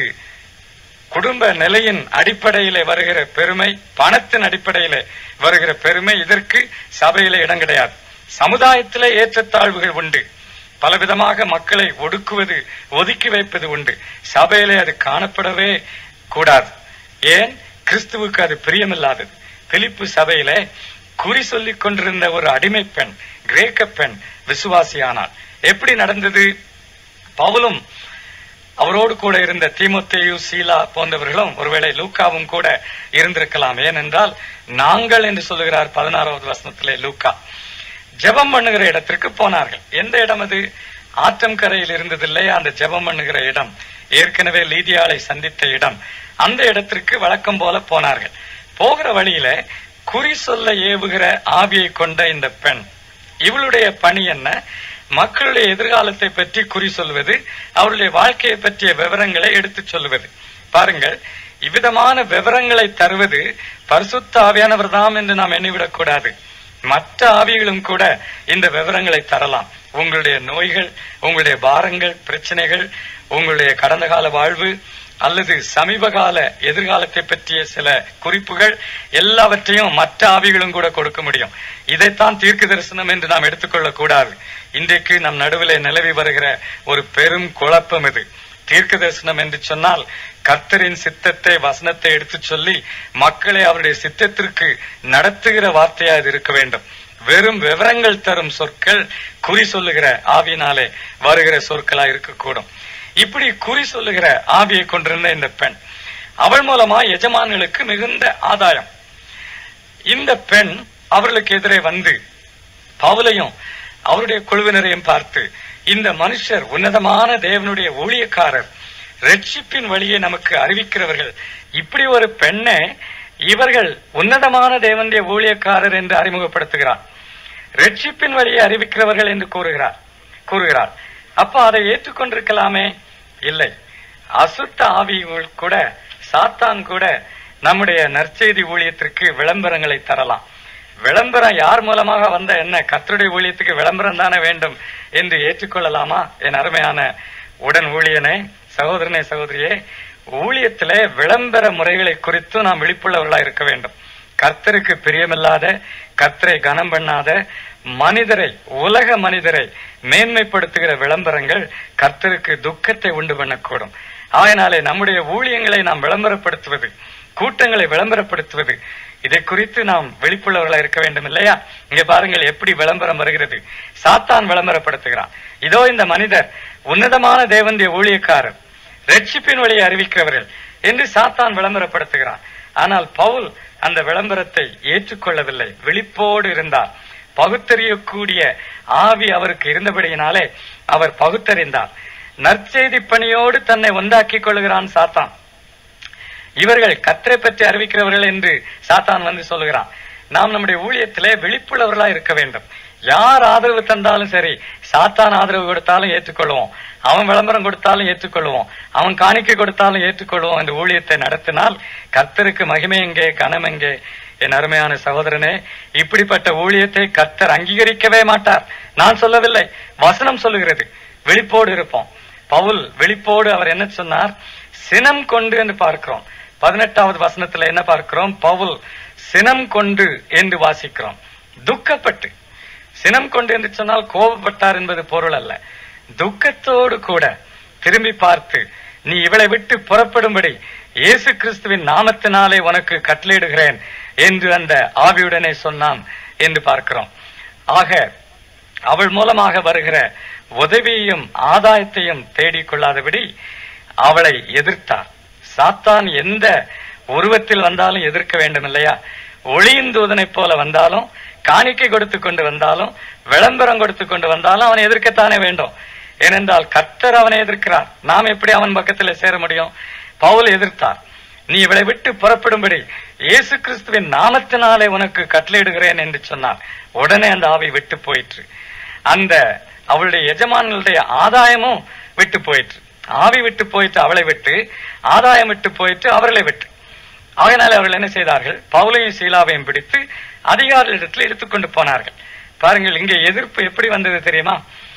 குடும்ப நிலையின் அடிப்படையிலே வருகிற பெருமை பணத்தின் அடிப்படையிலே வருகிற பெருமை இதற்கு சபையில இடம் கிடையாது சமுதாயத்திலே ஏற்றத்தாழ்வுகள் உண்டு பலவிதமாக மக்களை ஒடுக்குவது ஒதுக்கி வைப்பது உண்டு சபையிலே அது காணப்படவே கூடாது ஏன் கிறிஸ்துவுக்கு அது பிரியமில்லாதது பிலிப்பு சபையிலே குறி சொல்லிக் கொண்டிருந்த ஒரு அடிமை பெண் கிரேக்க பெண் விசுவாசியானாள் எப்படி நடந்தது பவுலும் அவரோடு கூட இருந்த தீமோத்தேயு சீலா போன்றவர்களும் ஒருவேளை லூக்காவும் கூட இருந்திருக்கலாம் ஏனென்றால் நாங்கள் என்று சொல்லுகிறார் பதினாறாவது வசனத்திலே லூக்கா ஜெபம் பண்ணுகிற இடத்திற்கு போனார்கள் எந்த இடம் அது ஆற்றங்கரையில் இருந்ததில்லை அந்த ஜெபம் பண்ணுகிற இடம் ஏற்கனவே லீதியாளை சந்தித்த இடம் அந்த இடத்திற்கு வழக்கம் போல போனார்கள் போகிற வழியில குறி சொல்ல ஏவுகிற ஆவியை கொண்ட இந்த பெண் இவளுடைய பணி என்ன மக்களுடைய எதிர்காலத்தை பற்றி குறி சொல்வது அவருடைய வாழ்க்கையை பற்றிய விவரங்களை எடுத்துச் சொல்லுவது பாருங்கள் இவ்விதமான விவரங்களை தருவது பரிசுத்த ஆவியானவர் தாம் என்று நாம் எண்ணிவிடக் கூடாது மற்ற ஆவிகளும் கூட இந்த விவரங்களை தரலாம் உங்களுடைய நோய்கள் உங்களுடைய பாரங்கள் பிரச்சனைகள் உங்களுடைய கடந்த கால வாழ்வு அல்லது சமீப கால எதிர்காலத்தை பற்றிய சில குறிப்புகள் எல்லாவற்றையும் மற்ற ஆவிகளும் கூட கொடுக்க முடியும் இதைத்தான் தீர்க்க தரிசனம் என்று நாம் எடுத்துக்கொள்ளக் கூடாது இன்றைக்கு நம் நடுவிலே நிலவி வருகிற ஒரு பெரும் குழப்பம் இது தீர்க்க தரிசனம் என்று சொன்னால் கர்த்தரின் சித்தத்தை வசனத்தை எடுத்து சொல்லி மக்களை அவருடைய சித்தத்திற்கு நடத்துகிற வார்த்தையா இது இருக்க வேண்டும் வெறும் விவரங்கள் தரும் சொற்கள் குறி சொல்லுகிற ஆவியினாலே வருகிற சொற்களா இருக்கக்கூடும் இப்படி குறி சொல்லுகிற ஆவியை கொண்டிருந்த இந்த பெண் அவள் மூலமா எஜமான்களுக்கு மிகுந்த ஆதாயம் இந்த பெண் அவர்களுக்கு எதிரே வந்து பவுலையும் அவருடைய குழுவினரையும் பார்த்து இந்த மனுஷர் உன்னதமான தேவனுடைய ஊழியக்காரர் ரட்சிப்பின் வழியை நமக்கு அறிவிக்கிறவர்கள் இப்படி ஒரு பெண்ணை இவர்கள் உன்னதமான தேவனுடைய ஊழியக்காரர் என்று அறிமுகப்படுத்துகிறார் ரட்சிப்பின் வழியை அறிவிக்கிறவர்கள் என்று கூறுகிறார் கூறுகிறார் அப்ப அதை ஏற்றுக்கொண்டிருக்கலாமே இல்லை அசுத்த ஆவிகள் கூட சாத்தான் கூட நம்முடைய நற்செய்தி ஊழியத்திற்கு விளம்பரங்களை தரலாம் விளம்பரம் யார் மூலமாக வந்த என்ன கத்தருடைய ஊழியத்துக்கு விளம்பரம் தானே வேண்டும் என்று ஏற்றுக்கொள்ளலாமா என் அருமையான உடன் ஊழியனே சகோதரனே சகோதரியே ஊழியத்திலே விளம்பர முறைகளை குறித்து நாம் விழிப்புள்ளவர்களா இருக்க வேண்டும் கர்த்தருக்கு பிரியமில்லாத கர்த்தரை கனம் பண்ணாத மனிதரை உலக மனிதரை மேன்மைப்படுத்துகிற விளம்பரங்கள் கர்த்தருக்கு துக்கத்தை உண்டு பண்ணக்கூடும் ஆகையினாலே நம்முடைய ஊழியங்களை நாம் விளம்பரப்படுத்துவது கூட்டங்களை விளம்பரப்படுத்துவது இதை குறித்து நாம் விழிப்புள்ளவர்களா இருக்க வேண்டும் இல்லையா இங்க பாருங்கள் எப்படி விளம்பரம் வருகிறது சாத்தான் விளம்பரப்படுத்துகிறான் இதோ இந்த மனிதர் உன்னதமான தேவனுடைய ஊழியக்காரர் ரட்சிப்பின் வழியை அறிவிக்கிறவர்கள் என்று சாத்தான் விளம்பரப்படுத்துகிறான் ஆனால் பவுல் அந்த விளம்பரத்தை ஏற்றுக்கொள்ளவில்லை விழிப்போடு இருந்தார் பகுத்தறியக்கூடிய ஆவி அவருக்கு இருந்தபடியினாலே அவர் பகுத்தறிந்தார் நற்செய்தி பணியோடு தன்னை ஒன்றாக்கிக் கொள்கிறான் சாத்தான் இவர்கள் கத்தரை பற்றி அறிவிக்கிறவர்கள் என்று சாத்தான் வந்து சொல்லுகிறான் நாம் நம்முடைய ஊழியத்திலே விழிப்புள்ளவர்களா இருக்க வேண்டும் யார் ஆதரவு தந்தாலும் சரி சாத்தான் ஆதரவு கொடுத்தாலும் ஏற்றுக்கொள்வோம் அவன் விளம்பரம் கொடுத்தாலும் ஏற்றுக்கொள்வோம் அவன் காணிக்கை கொடுத்தாலும் ஏற்றுக்கொள்வோம் இந்த ஊழியத்தை நடத்தினால் கர்த்தருக்கு மகிமை எங்கே கனம் எங்கே என் அருமையான சகோதரனே இப்படிப்பட்ட ஊழியத்தை கர்த்தர் அங்கீகரிக்கவே மாட்டார் நான் சொல்லவில்லை வசனம் சொல்லுகிறது விழிப்போடு இருப்போம் பவுல் விழிப்போடு அவர் என்ன சொன்னார் சினம் கொண்டு என்று பார்க்கிறோம் பதினெட்டாவது வசனத்துல என்ன பார்க்கிறோம் பவுல் சினம் கொண்டு என்று வாசிக்கிறோம் துக்கப்பட்டு சினம் கொண்டு என்று சொன்னால் கோபப்பட்டார் என்பது பொருள் அல்ல துக்கத்தோடு கூட திரும்பி பார்த்து நீ இவளை விட்டு புறப்படும்படி இயேசு கிறிஸ்துவின் நாமத்தினாலே உனக்கு கட்டளையிடுகிறேன் என்று அந்த ஆவியுடனே சொன்னான் என்று பார்க்கிறோம் ஆக அவள் மூலமாக வருகிற உதவியையும் ஆதாயத்தையும் தேடிக் கொள்ளாதபடி அவளை எதிர்த்தார் சாத்தான் எந்த உருவத்தில் வந்தாலும் எதிர்க்க வேண்டும் இல்லையா ஒளியின் தூதனைப் போல வந்தாலும் காணிக்கை கொடுத்து கொண்டு வந்தாலும் விளம்பரம் கொடுத்து கொண்டு வந்தாலும் அவனை எதிர்க்கத்தானே வேண்டும் ஏனென்றால் கர்த்தர் அவனை எதிர்க்கிறார் நாம் எப்படி அவன் பக்கத்தில் சேர முடியும் பவுல் எதிர்த்தார் நீ இவளை விட்டு புறப்படும்படி இயேசு கிறிஸ்துவின் நாமத்தினாலே உனக்கு கட்டளையிடுகிறேன் என்று சொன்னார் உடனே அந்த ஆவி விட்டு போயிற்று அந்த அவளுடைய எஜமான்களுடைய ஆதாயமும் விட்டு போயிற்று ஆவி விட்டு போயிட்டு அவளை விட்டு ஆதாயம் விட்டு போயிட்டு அவர்களை விட்டு ஆகையினால அவர்கள் என்ன செய்தார்கள் பவுலையும் சீலாவையும் பிடித்து அதிகாரிகளிடத்தில் எடுத்துக்கொண்டு போனார்கள் பாருங்கள் இங்கே எதிர்ப்பு எப்படி வந்தது தெரியுமா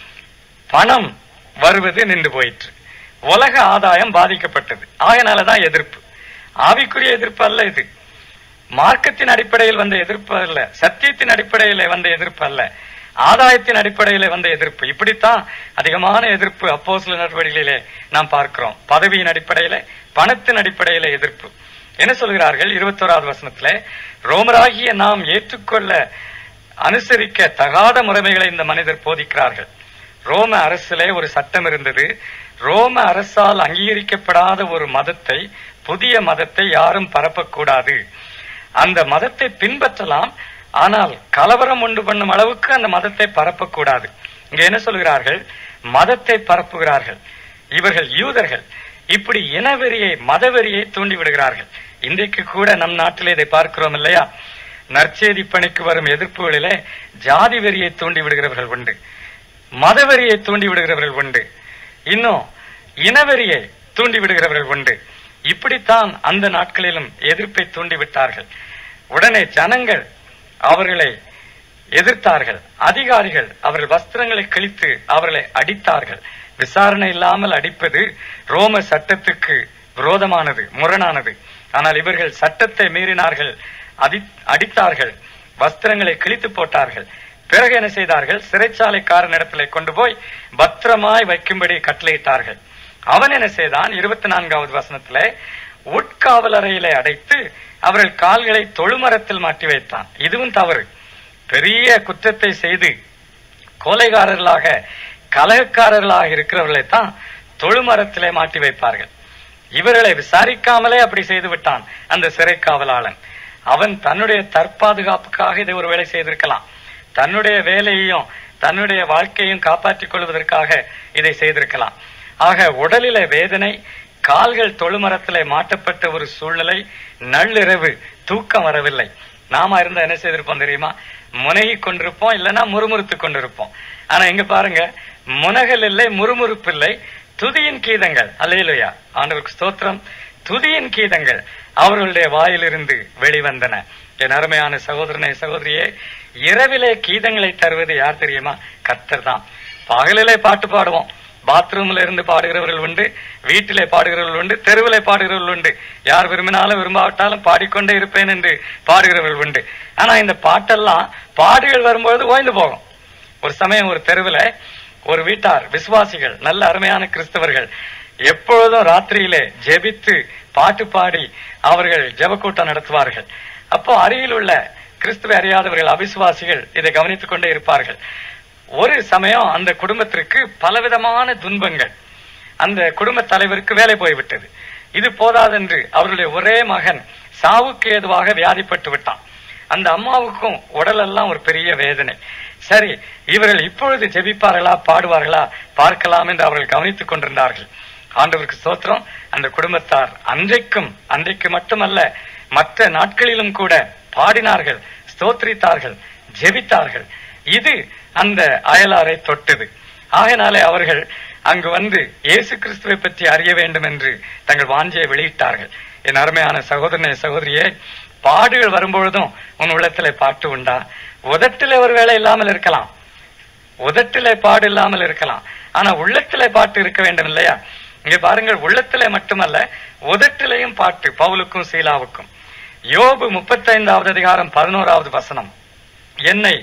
பணம் வருவது நின்று போயிற்று உலக ஆதாயம் பாதிக்கப்பட்டது ஆகையினாலதான் எதிர்ப்பு ஆவிக்குரிய எதிர்ப்பு அல்ல இது மார்க்கத்தின் அடிப்படையில் வந்த எதிர்ப்பு அல்ல சத்தியத்தின் அடிப்படையில் வந்த எதிர்ப்பு அல்ல ஆதாயத்தின் அடிப்படையில் வந்த எதிர்ப்பு இப்படித்தான் அதிகமான எதிர்ப்பு அப்போ சில நடவடிக்கைகளிலே நாம் பார்க்கிறோம் பதவியின் அடிப்படையில பணத்தின் அடிப்படையில எதிர்ப்பு என்ன சொல்கிறார்கள் இருபத்தோராவது வசனத்துல ரோமராகிய நாம் ஏற்றுக்கொள்ள அனுசரிக்க தகாத முறைமைகளை இந்த மனிதர் போதிக்கிறார்கள் ரோம அரசிலே ஒரு சட்டம் இருந்தது ரோம அரசால் அங்கீகரிக்கப்படாத ஒரு மதத்தை புதிய மதத்தை யாரும் பரப்பக்கூடாது அந்த மதத்தை பின்பற்றலாம் ஆனால் கலவரம் உண்டு பண்ணும் அளவுக்கு அந்த மதத்தை பரப்பக்கூடாது இங்க என்ன சொல்கிறார்கள் மதத்தை பரப்புகிறார்கள் இவர்கள் யூதர்கள் இப்படி இனவெறியை மதவெறியை தூண்டி விடுகிறார்கள் இன்றைக்கு கூட நம் நாட்டிலே இதை பார்க்கிறோம் இல்லையா நற்செய்தி பணிக்கு வரும் எதிர்ப்புகளிலே ஜாதி வெறியை தூண்டி விடுகிறவர்கள் உண்டு மதவெறியை தூண்டி விடுகிறவர்கள் உண்டு இன்னும் இனவெறியை தூண்டி விடுகிறவர்கள் உண்டு இப்படித்தான் அந்த நாட்களிலும் எதிர்ப்பை தூண்டி விட்டார்கள் உடனே ஜனங்கள் அவர்களை எதிர்த்தார்கள் அதிகாரிகள் அவர்கள் வஸ்திரங்களை கிழித்து அவர்களை அடித்தார்கள் விசாரணை இல்லாமல் அடிப்பது ரோம சட்டத்துக்கு விரோதமானது முரணானது ஆனால் இவர்கள் சட்டத்தை மீறினார்கள் அடி அடித்தார்கள் வஸ்திரங்களை கிழித்து போட்டார்கள் பிறகு என்ன செய்தார்கள் சிறைச்சாலைக்காரனிடத்திலே கொண்டு போய் பத்திரமாய் வைக்கும்படி கட்டளையிட்டார்கள் அவன் என்ன செய்தான் இருபத்தி நான்காவது வசனத்துல உட்காவலறையிலே அடைத்து அவர்கள் கால்களை தொழுமரத்தில் மாட்டி வைத்தான் இதுவும் தவறு பெரிய குற்றத்தை செய்து கொலைகாரர்களாக கலகக்காரர்களாக இருக்கிறவர்களை தான் தொழுமரத்திலே மாட்டி வைப்பார்கள் இவர்களை விசாரிக்காமலே அப்படி செய்து விட்டான் அந்த சிறை காவலாளன் அவன் தன்னுடைய தற்பாதுகாப்புக்காக இதை ஒரு வேலை செய்திருக்கலாம் தன்னுடைய வேலையையும் தன்னுடைய வாழ்க்கையும் காப்பாற்றிக் கொள்வதற்காக இதை செய்திருக்கலாம் ஆக உடலில வேதனை கால்கள் தொழுமரத்திலே மாட்டப்பட்ட ஒரு சூழ்நிலை நள்ளிரவு தூக்கம் வரவில்லை நாம இருந்தா என்ன செய்திருப்போம் தெரியுமா முனகி கொண்டிருப்போம் இல்லைன்னா முறுமுறுத்து கொண்டிருப்போம் ஆனா இங்க பாருங்க முனகல் இல்லை முறுமுறுப்பு இல்லை துதியின் கீதங்கள் அல்லையிலையா ஆண்டவருக்கு ஸ்தோத்திரம் துதியின் கீதங்கள் அவர்களுடைய வாயிலிருந்து வெளிவந்தன என் அருமையான சகோதரனே சகோதரியே இரவிலே கீதங்களை தருவது யார் தெரியுமா கர்த்தர் தான் பகலிலே பாட்டு பாடுவோம் பாத்ரூம்ல இருந்து பாடுகிறவர்கள் உண்டு வீட்டிலே பாடுகிறவர்கள் உண்டு தெருவிலே பாடுகிறவர்கள் உண்டு யார் விரும்பினாலும் விரும்பாவிட்டாலும் பாடிக்கொண்டே இருப்பேன் என்று பாடுகிறவர்கள் உண்டு ஆனா இந்த பாட்டெல்லாம் பாடுகள் வரும்பொழுது ஓய்ந்து போகும் ஒரு சமயம் ஒரு தெருவில் ஒரு வீட்டார் விசுவாசிகள் நல்ல அருமையான கிறிஸ்தவர்கள் எப்பொழுதும் ராத்திரியிலே ஜெபித்து பாட்டு பாடி அவர்கள் ஜெபக்கூட்டம் நடத்துவார்கள் அப்போ அருகில் உள்ள கிறிஸ்துவை அறியாதவர்கள் அவிசுவாசிகள் இதை கவனித்துக் கொண்டே இருப்பார்கள் ஒரு சமயம் அந்த குடும்பத்திற்கு பலவிதமான துன்பங்கள் அந்த குடும்ப தலைவருக்கு வேலை போய்விட்டது இது போதாதென்று அவருடைய ஒரே மகன் சாவுக்கு ஏதுவாக வியாதிப்பட்டு விட்டான் அந்த அம்மாவுக்கும் உடலெல்லாம் ஒரு பெரிய வேதனை சரி இவர்கள் இப்பொழுது ஜெபிப்பார்களா பாடுவார்களா பார்க்கலாம் என்று அவர்கள் கவனித்துக் கொண்டிருந்தார்கள் ஆண்டவருக்கு ஸ்தோத்திரம் அந்த குடும்பத்தார் அன்றைக்கும் அன்றைக்கு மட்டுமல்ல மற்ற நாட்களிலும் கூட பாடினார்கள் ஸ்தோத்திரித்தார்கள் ஜெபித்தார்கள் இது அந்த அயலாரை தொட்டது ஆகையினாலே அவர்கள் அங்கு வந்து இயேசு கிறிஸ்துவை பற்றி அறிய வேண்டும் என்று தங்கள் வாஞ்சியை வெளியிட்டார்கள் என் அருமையான சகோதரனே சகோதரியே பாடுகள் வரும்பொழுதும் உன் உள்ளத்திலே பாட்டு உண்டா உதட்டிலே ஒரு வேலை இல்லாமல் இருக்கலாம் உதட்டிலே பாடு இல்லாமல் இருக்கலாம் ஆனா உள்ளத்திலே பாட்டு இருக்க வேண்டும் இல்லையா இங்க பாருங்கள் உள்ளத்திலே மட்டுமல்ல உதட்டிலேயும் பாட்டு பவுலுக்கும் சீலாவுக்கும் யோபு முப்பத்தைந்தாவது அதிகாரம் பதினோராவது வசனம் என்னை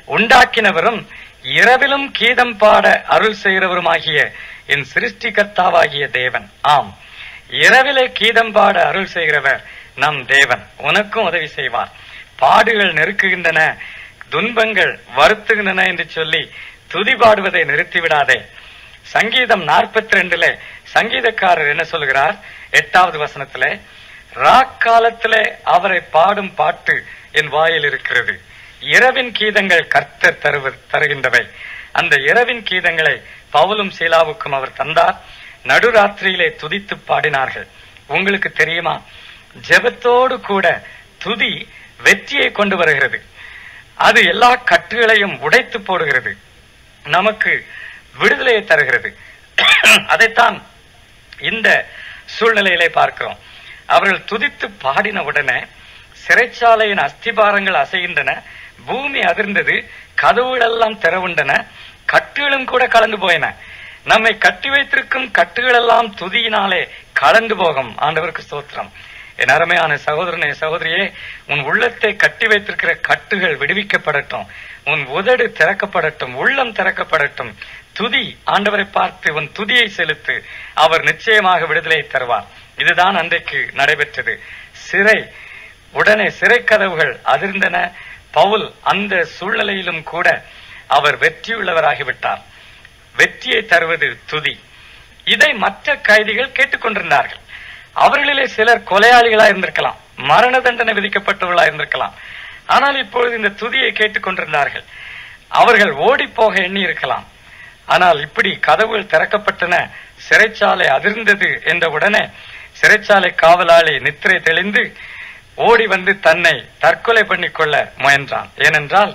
உண்டாக்கினவரும் இரவிலும் கீதம் பாட அருள் செய்கிறவருமாகிய என் சிருஷ்டிகர்த்தாவாகிய தேவன் ஆம் இரவிலே கீதம் பாட அருள் செய்கிறவர் நம் தேவன் உனக்கும் உதவி செய்வார் பாடுகள் நெருக்குகின்றன துன்பங்கள் வருத்துகின்றன என்று சொல்லி துதி பாடுவதை நிறுத்திவிடாதே சங்கீதம் நாற்பத்தி ரெண்டுல சங்கீதக்காரர் என்ன சொல்கிறார் எட்டாவது வசனத்துல ராக்காலத்திலே அவரை பாடும் பாட்டு என் வாயில் இருக்கிறது இரவின் கீதங்கள் கர்த்தர் தருவ தருகின்றவை அந்த இரவின் கீதங்களை பவுலும் சீலாவுக்கும் அவர் தந்தார் நடுராத்திரியிலே துதித்து பாடினார்கள் உங்களுக்கு தெரியுமா ஜெபத்தோடு கூட துதி வெற்றியை கொண்டு வருகிறது அது எல்லா கட்டுகளையும் உடைத்து போடுகிறது நமக்கு விடுதலையை தருகிறது அதைத்தான் இந்த சூழ்நிலையிலே பார்க்கிறோம் அவர்கள் துதித்து பாடின உடனே சிறைச்சாலையின் அஸ்திபாரங்கள் அசைகின்றன பூமி அதிர்ந்தது கதவுகளெல்லாம் திறவுண்டன கட்டுகளும் கூட கலந்து போயின நம்மை கட்டி வைத்திருக்கும் கட்டுகள் எல்லாம் துதியினாலே கலந்து போகும் ஆண்டவருக்கு ஸ்தோத்திரம் என் அருமையான சகோதரனே சகோதரியே உன் உள்ளத்தை கட்டி வைத்திருக்கிற கட்டுகள் விடுவிக்கப்படட்டும் உன் உதடு திறக்கப்படட்டும் உள்ளம் திறக்கப்படட்டும் துதி ஆண்டவரை பார்த்து உன் துதியை செலுத்து அவர் நிச்சயமாக விடுதலை தருவார் இதுதான் அன்றைக்கு நடைபெற்றது சிறை உடனே சிறை கதவுகள் அதிர்ந்தன பவுல் அந்த சூழ்நிலையிலும் கூட அவர் வெற்றியுள்ளவராகிவிட்டார் வெற்றியை தருவது துதி இதை மற்ற கைதிகள் கேட்டுக்கொண்டிருந்தார்கள் அவர்களிலே சிலர் கொலையாளிகளா இருந்திருக்கலாம் மரண தண்டனை விதிக்கப்பட்டவர்களா இருந்திருக்கலாம் ஆனால் இப்பொழுது இந்த துதியை கேட்டுக்கொண்டிருந்தார்கள் அவர்கள் ஓடி போக எண்ணி இருக்கலாம் ஆனால் இப்படி கதவுகள் திறக்கப்பட்டன சிறைச்சாலை அதிர்ந்தது என்ற உடனே சிறைச்சாலை காவலாளி நித்திரை தெளிந்து ஓடி வந்து தன்னை தற்கொலை பண்ணிக்கொள்ள முயன்றான் ஏனென்றால்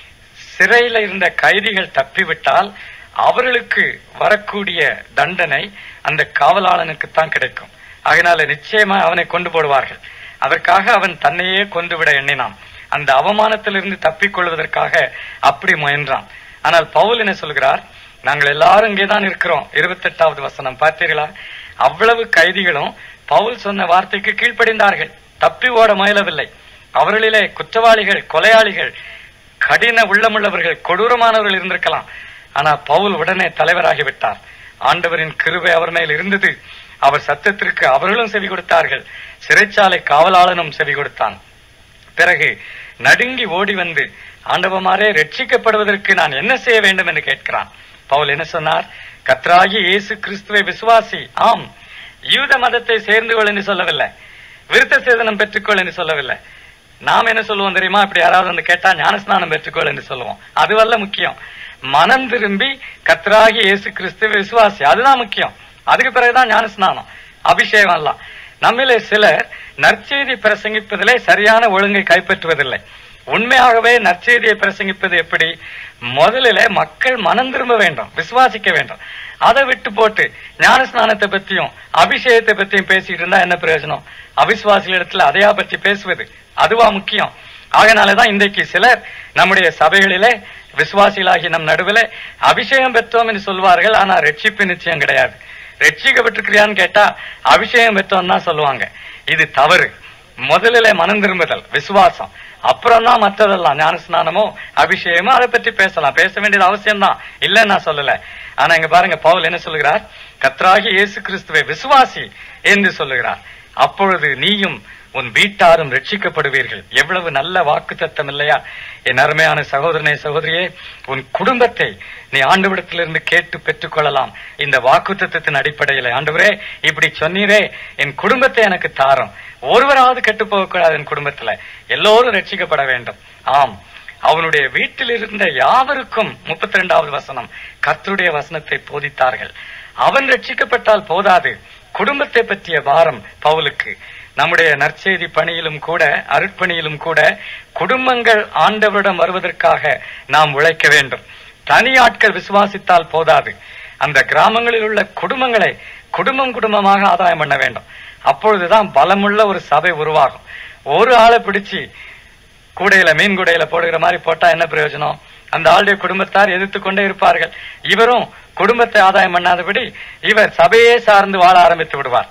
சிறையில இருந்த கைதிகள் தப்பிவிட்டால் அவர்களுக்கு வரக்கூடிய தண்டனை அந்த காவலாளனுக்குத்தான் கிடைக்கும் அதனால நிச்சயமா அவனை கொண்டு போடுவார்கள் அதற்காக அவன் தன்னையே கொண்டு விட எண்ணினான் அந்த அவமானத்திலிருந்து தப்பிக் கொள்வதற்காக அப்படி முயன்றான் ஆனால் பவுல் என்ன சொல்கிறார் நாங்கள் எல்லாரும் இங்கேதான் இருக்கிறோம் இருபத்தெட்டாவது வசனம் பார்த்தீர்களா அவ்வளவு கைதிகளும் பவுல் சொன்ன வார்த்தைக்கு கீழ்ப்படிந்தார்கள் தப்பி ஓட முயலவில்லை அவர்களிலே குற்றவாளிகள் கொலையாளிகள் கடின உள்ளமுள்ளவர்கள் கொடூரமானவர்கள் இருந்திருக்கலாம் ஆனா பவுல் உடனே தலைவராகிவிட்டார் ஆண்டவரின் கிருபை அவர் மேல் இருந்தது அவர் சத்தத்திற்கு அவர்களும் செவி கொடுத்தார்கள் சிறைச்சாலை காவலாளனும் செவி கொடுத்தான் பிறகு நடுங்கி ஓடி வந்து ஆண்டவமாரே ரட்சிக்கப்படுவதற்கு நான் என்ன செய்ய வேண்டும் என்று கேட்கிறான் பவுல் என்ன சொன்னார் கத்ராகி இயேசு கிறிஸ்துவை விசுவாசி ஆம் யூத மதத்தை சேர்ந்து கொள் என்று சொல்லவில்லை விருத்த சேதனம் பெற்றுக்கொள் என்று சொல்லவில்லை நாம் என்ன சொல்லுவோம் தெரியுமா இப்படி யாராவது வந்து கேட்டா ஞானஸ்நானம் பெற்றுக்கொள் என்று சொல்லுவோம் அதுவல்ல முக்கியம் மனம் திரும்பி கத்ராகி இயேசு கிறிஸ்துவை விசுவாசி அதுதான் முக்கியம் அதுக்கு பிறகுதான் ஞானஸ்நானம் அபிஷேகம் எல்லாம் நம்மிலே சிலர் நற்செய்தி பிரசங்கிப்பதிலே சரியான ஒழுங்கை கைப்பற்றுவதில்லை உண்மையாகவே நற்செய்தியை பிரசங்கிப்பது எப்படி முதலிலே மக்கள் மனம் திரும்ப வேண்டும் விசுவாசிக்க வேண்டும் அதை விட்டு போட்டு ஞானஸ்நானத்தை பத்தியும் அபிஷேகத்தை பத்தியும் பேசிட்டு இருந்தா என்ன பிரயோஜனம் அவிசுவாசிகளிடத்துல அதையா பற்றி பேசுவது அதுவா முக்கியம் ஆகையினாலதான் இன்றைக்கு சிலர் நம்முடைய சபைகளிலே விசுவாசிகளாகி நம் நடுவில் அபிஷேகம் பெற்றோம் என்று சொல்வார்கள் ஆனா ரட்சிப்பு நிச்சயம் கிடையாது ரட்சிக்கப்பட்டிருக்கிறியான்னு கேட்டா அபிஷேகம் பெற்றோம் தான் சொல்லுவாங்க இது தவறு முதலிலே மனம் திரும்புதல் விசுவாசம் அப்புறம் தான் மற்றதெல்லாம் ஞானஸ்நானமோ அபிஷேகமோ அதை பற்றி பேசலாம் பேச வேண்டியது அவசியம் தான் இல்லைன்னு நான் சொல்லல ஆனா இங்க பாருங்க பவுல் என்ன சொல்லுகிறார் கத்ராகி இயேசு கிறிஸ்துவை விசுவாசி என்று சொல்லுகிறார் அப்பொழுது நீயும் உன் வீட்டாரும் ரட்சிக்கப்படுவீர்கள் எவ்வளவு நல்ல வாக்கு தத்தம் இல்லையா என் அருமையான சகோதரனே சகோதரியே உன் குடும்பத்தை நீ ஆண்டவிடத்திலிருந்து கேட்டு பெற்றுக்கொள்ளலாம் இந்த வாக்கு தத்தத்தின் அடிப்படையில் ஆண்டவரே இப்படி சொன்னீரே என் குடும்பத்தை எனக்கு தாரும் ஒருவராவது கெட்டு போகக்கூடாது என் குடும்பத்துல எல்லோரும் ரட்சிக்கப்பட வேண்டும் ஆம் அவனுடைய வீட்டில் இருந்த யாவருக்கும் முப்பத்தி ரெண்டாவது வசனம் கர்த்தருடைய வசனத்தை போதித்தார்கள் அவன் ரட்சிக்கப்பட்டால் போதாது குடும்பத்தை பற்றிய பாரம் பவுலுக்கு நம்முடைய நற்செய்தி பணியிலும் கூட அருட்பணியிலும் கூட குடும்பங்கள் ஆண்டவரிடம் வருவதற்காக நாம் உழைக்க வேண்டும் தனி ஆட்கள் விசுவாசித்தால் போதாது அந்த கிராமங்களில் உள்ள குடும்பங்களை குடும்பம் குடும்பமாக ஆதாயம் பண்ண வேண்டும் அப்பொழுதுதான் பலமுள்ள ஒரு சபை உருவாகும் ஒரு ஆளை பிடிச்சு கூடையில மீன் கூடையில போடுகிற மாதிரி போட்டா என்ன பிரயோஜனம் அந்த ஆளுடைய குடும்பத்தார் எதிர்த்து கொண்டே இருப்பார்கள் இவரும் குடும்பத்தை ஆதாயம் பண்ணாதபடி இவர் சபையே சார்ந்து வாழ ஆரம்பித்து விடுவார்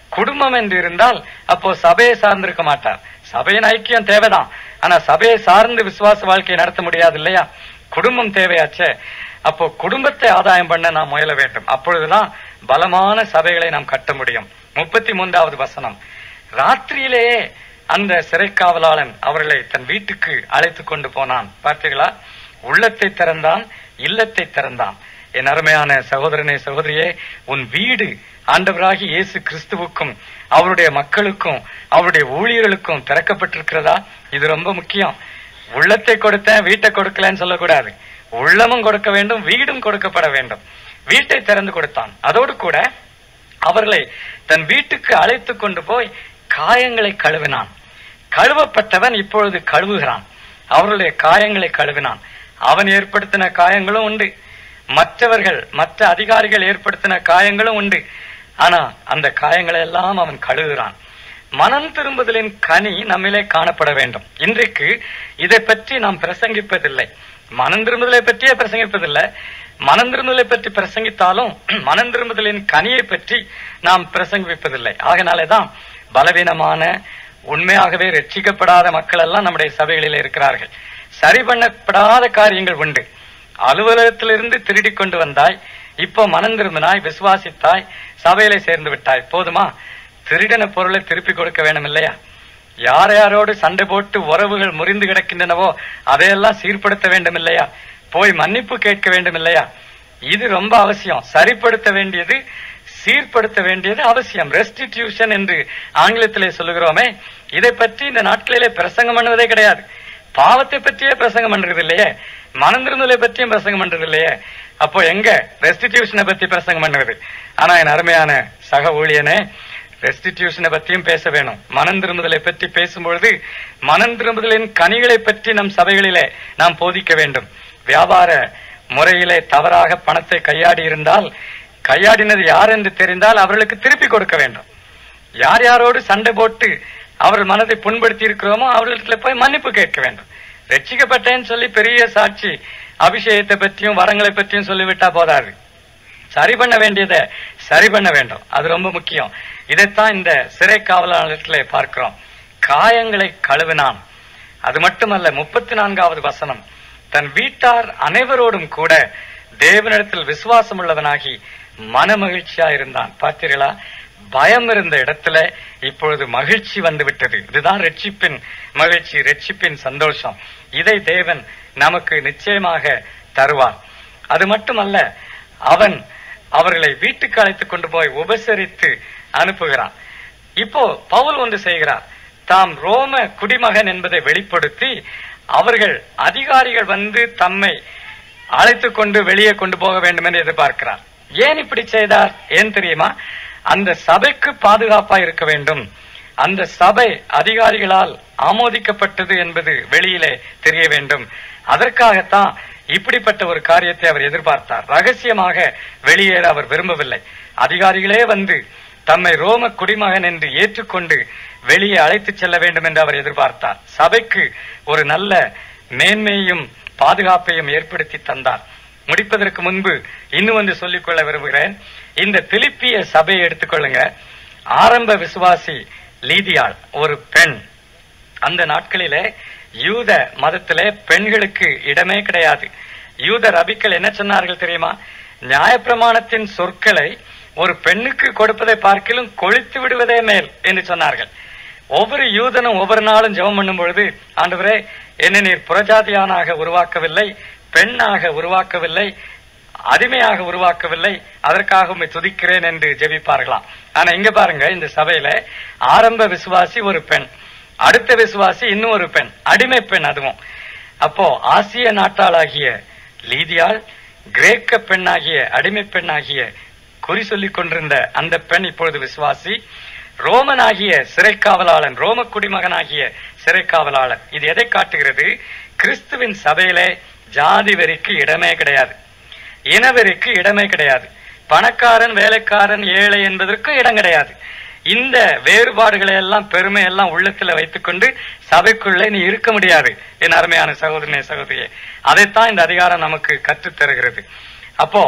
குடும்பம் என்று இருந்தால் அப்போ சபையை சார்ந்திருக்க மாட்டார் சபையின் ஐக்கியம் தேவைதான் ஆனா சபையை சார்ந்து விசுவாச வாழ்க்கையை நடத்த முடியாது இல்லையா குடும்பம் தேவையாச்சே அப்போ குடும்பத்தை ஆதாயம் பண்ண நாம் முயல வேண்டும் அப்பொழுதுதான் பலமான சபைகளை நாம் கட்ட முடியும் முப்பத்தி மூன்றாவது வசனம் ராத்திரியிலேயே அந்த சிறைக்காவலாளன் அவர்களை தன் வீட்டுக்கு அழைத்து கொண்டு போனான் பார்த்தீங்களா உள்ளத்தை திறந்தான் இல்லத்தை திறந்தான் என் அருமையான சகோதரனே சகோதரியே உன் வீடு ஆண்டவராகி இயேசு கிறிஸ்துவுக்கும் அவருடைய மக்களுக்கும் அவருடைய ஊழியர்களுக்கும் திறக்கப்பட்டிருக்கிறதா இது ரொம்ப முக்கியம் உள்ளத்தை கொடுத்தேன் வீட்டை கொடுக்கலன்னு சொல்லக்கூடாது உள்ளமும் கொடுக்க வேண்டும் வீடும் கொடுக்கப்பட வேண்டும் வீட்டை திறந்து கொடுத்தான் அதோடு கூட அவர்களை தன் வீட்டுக்கு அழைத்து கொண்டு போய் காயங்களை கழுவினான் கழுவப்பட்டவன் இப்பொழுது கழுவுகிறான் அவர்களுடைய காயங்களை கழுவினான் அவன் ஏற்படுத்தின காயங்களும் உண்டு மற்றவர்கள் மற்ற அதிகாரிகள் ஏற்படுத்தின காயங்களும் உண்டு ஆனா அந்த காயங்களை எல்லாம் அவன் கழுவுகிறான் மனம் திரும்புதலின் கனி நம்மிலே காணப்பட வேண்டும் இன்றைக்கு இதை பற்றி நாம் பிரசங்கிப்பதில்லை மனம் திரும்புதலை பற்றியே பிரசங்கிப்பதில்லை மனம் திரும்புதலை பற்றி பிரசங்கித்தாலும் மனம் திரும்புதலின் கனியை பற்றி நாம் பிரசங்கிப்பதில்லை ஆகினாலேதான் பலவீனமான உண்மையாகவே ரட்சிக்கப்படாத மக்கள் எல்லாம் நம்முடைய சபைகளில் இருக்கிறார்கள் சரி பண்ணப்படாத காரியங்கள் உண்டு அலுவலகத்திலிருந்து திருடி கொண்டு வந்தாய் இப்போ மனம் திரும்பினாய் விசுவாசித்தாய் சபையில சேர்ந்து விட்டாய் போதுமா திருடின பொருளை திருப்பி கொடுக்க வேணும் இல்லையா யார் யாரோடு சண்டை போட்டு உறவுகள் முறிந்து கிடக்கின்றனவோ அதையெல்லாம் சீர்படுத்த வேண்டும் இல்லையா போய் மன்னிப்பு கேட்க வேண்டும் இல்லையா இது ரொம்ப அவசியம் சரிப்படுத்த வேண்டியது சீர்படுத்த வேண்டியது அவசியம் ரெஸ்டிடியூஷன் என்று ஆங்கிலத்திலே சொல்லுகிறோமே இதை பற்றி இந்த நாட்களிலே பிரசங்கம் பண்ணுவதே கிடையாது பாவத்தை பற்றியே பிரசங்கம் பண்றது இல்லையே மனந்திருந்தலை பற்றியும் பிரசங்கம் பண்றது இல்லையே அப்போ எங்க ரெஸ்டிடியூஷனை பத்தி பிரசங்கம் பண்ணுவது ஆனா என் அருமையான சக ஊழியனே ரெஸ்டிடியூஷனை பற்றியும் பேச வேணும் மனம் திரும்புதலை பற்றி பேசும்பொழுது மனம் திரும்புதலின் கனிகளை பற்றி நம் சபைகளிலே நாம் போதிக்க வேண்டும் வியாபார முறையிலே தவறாக பணத்தை கையாடி இருந்தால் கையாடினது யார் என்று தெரிந்தால் அவர்களுக்கு திருப்பி கொடுக்க வேண்டும் யார் யாரோடு சண்டை போட்டு அவர் மனதை புண்படுத்தி இருக்கிறோமோ அவர்களிடத்துல போய் மன்னிப்பு கேட்க வேண்டும் ரட்சிக்கப்பட்டேன்னு சொல்லி பெரிய சாட்சி அபிஷேகத்தை பற்றியும் வரங்களை பற்றியும் சொல்லிவிட்டா போதாது சரி பண்ண வேண்டியதை சரி பண்ண வேண்டும் அது ரொம்ப முக்கியம் இதைத்தான் இந்த சிறை காவலாளர்களே பார்க்கிறோம் காயங்களை கழுவினான் அது மட்டுமல்ல முப்பத்தி நான்காவது வசனம் தன் வீட்டார் அனைவரோடும் கூட தேவனிடத்தில் விசுவாசம் உள்ளவனாகி மன மகிழ்ச்சியா இருந்தான் பார்த்தீர்களா பயம் இருந்த இடத்துல இப்பொழுது மகிழ்ச்சி வந்து விட்டது இதுதான் ரட்சிப்பின் மகிழ்ச்சி ரட்சிப்பின் சந்தோஷம் இதை தேவன் நமக்கு நிச்சயமாக தருவார் அது மட்டுமல்ல அவன் அவர்களை வீட்டுக்கு அழைத்துக் கொண்டு போய் உபசரித்து அனுப்புகிறான் இப்போ பவுல் ஒன்று செய்கிறார் தாம் ரோம குடிமகன் என்பதை வெளிப்படுத்தி அவர்கள் அதிகாரிகள் வந்து தம்மை அழைத்துக் கொண்டு வெளியே கொண்டு போக வேண்டும் என்று எதிர்பார்க்கிறார் ஏன் இப்படி செய்தார் ஏன் தெரியுமா அந்த சபைக்கு பாதுகாப்பா இருக்க வேண்டும் அந்த சபை அதிகாரிகளால் ஆமோதிக்கப்பட்டது என்பது வெளியிலே தெரிய வேண்டும் அதற்காகத்தான் இப்படிப்பட்ட ஒரு காரியத்தை அவர் எதிர்பார்த்தார் ரகசியமாக வெளியேற அவர் விரும்பவில்லை அதிகாரிகளே வந்து தம்மை ரோம குடிமகன் என்று ஏற்றுக்கொண்டு வெளியே அழைத்துச் செல்ல வேண்டும் என்று அவர் எதிர்பார்த்தார் சபைக்கு ஒரு நல்ல மேன்மையையும் பாதுகாப்பையும் ஏற்படுத்தி தந்தார் முடிப்பதற்கு முன்பு இன்னும் ஒன்று சொல்லிக்கொள்ள விரும்புகிறேன் இந்த பிலிப்பிய சபையை எடுத்துக்கொள்ளுங்க ஆரம்ப விசுவாசி லீதியாள் ஒரு பெண் அந்த நாட்களிலே யூத மதத்திலே பெண்களுக்கு இடமே கிடையாது யூத ரபிக்கள் என்ன சொன்னார்கள் தெரியுமா நியாயப்பிரமாணத்தின் சொற்களை ஒரு பெண்ணுக்கு கொடுப்பதை பார்க்கிலும் கொளித்து விடுவதே மேல் என்று சொன்னார்கள் ஒவ்வொரு யூதனும் ஒவ்வொரு நாளும் ஜெபம் பண்ணும் பொழுது ஆண்டவரே என்னை நீர் புறஜாதியானாக உருவாக்கவில்லை பெண்ணாக உருவாக்கவில்லை அடிமையாக உருவாக்கவில்லை அதற்காக உம்மை துதிக்கிறேன் என்று ஜெபிப்பார்களாம் ஆனா இங்க பாருங்க இந்த சபையில ஆரம்ப விசுவாசி ஒரு பெண் அடுத்த விசுவாசி இன்னும் ஒரு பெண் அடிமை பெண் அதுவும் அப்போ ஆசிய நாட்டாளாகிய லீதியால் கிரேக்க பெண்ணாகிய அடிமை பெண்ணாகிய குறி சொல்லிக் கொண்டிருந்த அந்த பெண் இப்பொழுது விசுவாசி ரோமனாகிய சிறைக்காவலாளன் ரோம குடிமகனாகிய சிறைக்காவலாளன் இது எதை காட்டுகிறது கிறிஸ்துவின் சபையிலே ஜாதி வெறிக்கு இடமே கிடையாது இனவெறிக்கு இடமே கிடையாது பணக்காரன் வேலைக்காரன் ஏழை என்பதற்கு இடம் கிடையாது இந்த வேறுபாடுகளை எல்லாம் பெருமை எல்லாம் உள்ளத்துல வைத்துக்கொண்டு சபைக்குள்ளே நீ இருக்க முடியாது என் அருமையான சகோதரனே சகோதரியே அதைத்தான் இந்த அதிகாரம் நமக்கு கற்றுத் தருகிறது அப்போ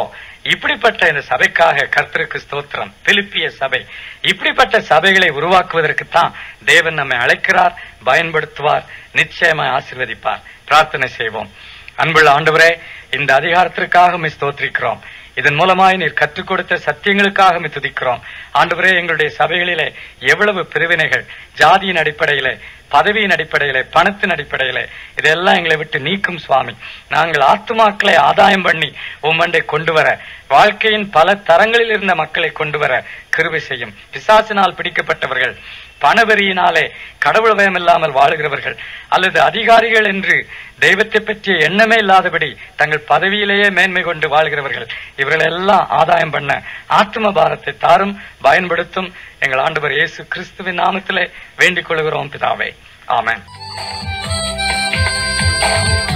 இப்படிப்பட்ட இந்த சபைக்காக கர்த்தருக்கு ஸ்தோத்திரம் பிலிப்பிய சபை இப்படிப்பட்ட சபைகளை உருவாக்குவதற்குத்தான் தேவன் நம்மை அழைக்கிறார் பயன்படுத்துவார் நிச்சயமாய் ஆசீர்வதிப்பார் பிரார்த்தனை செய்வோம் அன்புள்ள ஆண்டவரே இந்த அதிகாரத்திற்காக மிஸ் ஸ்தோத்திரிக்கிறோம் இதன் மூலமாய் நீர் கற்றுக் கொடுத்த சத்தியங்களுக்காக மிஸ் துதிக்கிறோம் ஆண்டவரே எங்களுடைய சபைகளிலே எவ்வளவு பிரிவினைகள் ஜாதியின் அடிப்படையிலே பதவியின் அடிப்படையிலே பணத்தின் அடிப்படையிலே இதெல்லாம் எங்களை விட்டு நீக்கும் சுவாமி நாங்கள் ஆத்துமாக்களை ஆதாயம் பண்ணி உம்மண்டை கொண்டு வர வாழ்க்கையின் பல தரங்களில் இருந்த மக்களை கொண்டு வர கிருபை செய்யும் பிசாசினால் பிடிக்கப்பட்டவர்கள் பணவெறியினாலே கடவுள் பயம் இல்லாமல் வாழுகிறவர்கள் அல்லது அதிகாரிகள் என்று தெய்வத்தை பற்றிய எண்ணமே இல்லாதபடி தங்கள் பதவியிலேயே மேன்மை கொண்டு வாழ்கிறவர்கள் இவர்கள் எல்லாம் ஆதாயம் பண்ண ஆத்ம பாரத்தை தாரும் பயன்படுத்தும் எங்கள் ஆண்டவர் இயேசு கிறிஸ்துவின் நாமத்திலே வேண்டிக் கொள்கிறோம் பிதாவே ஆமென்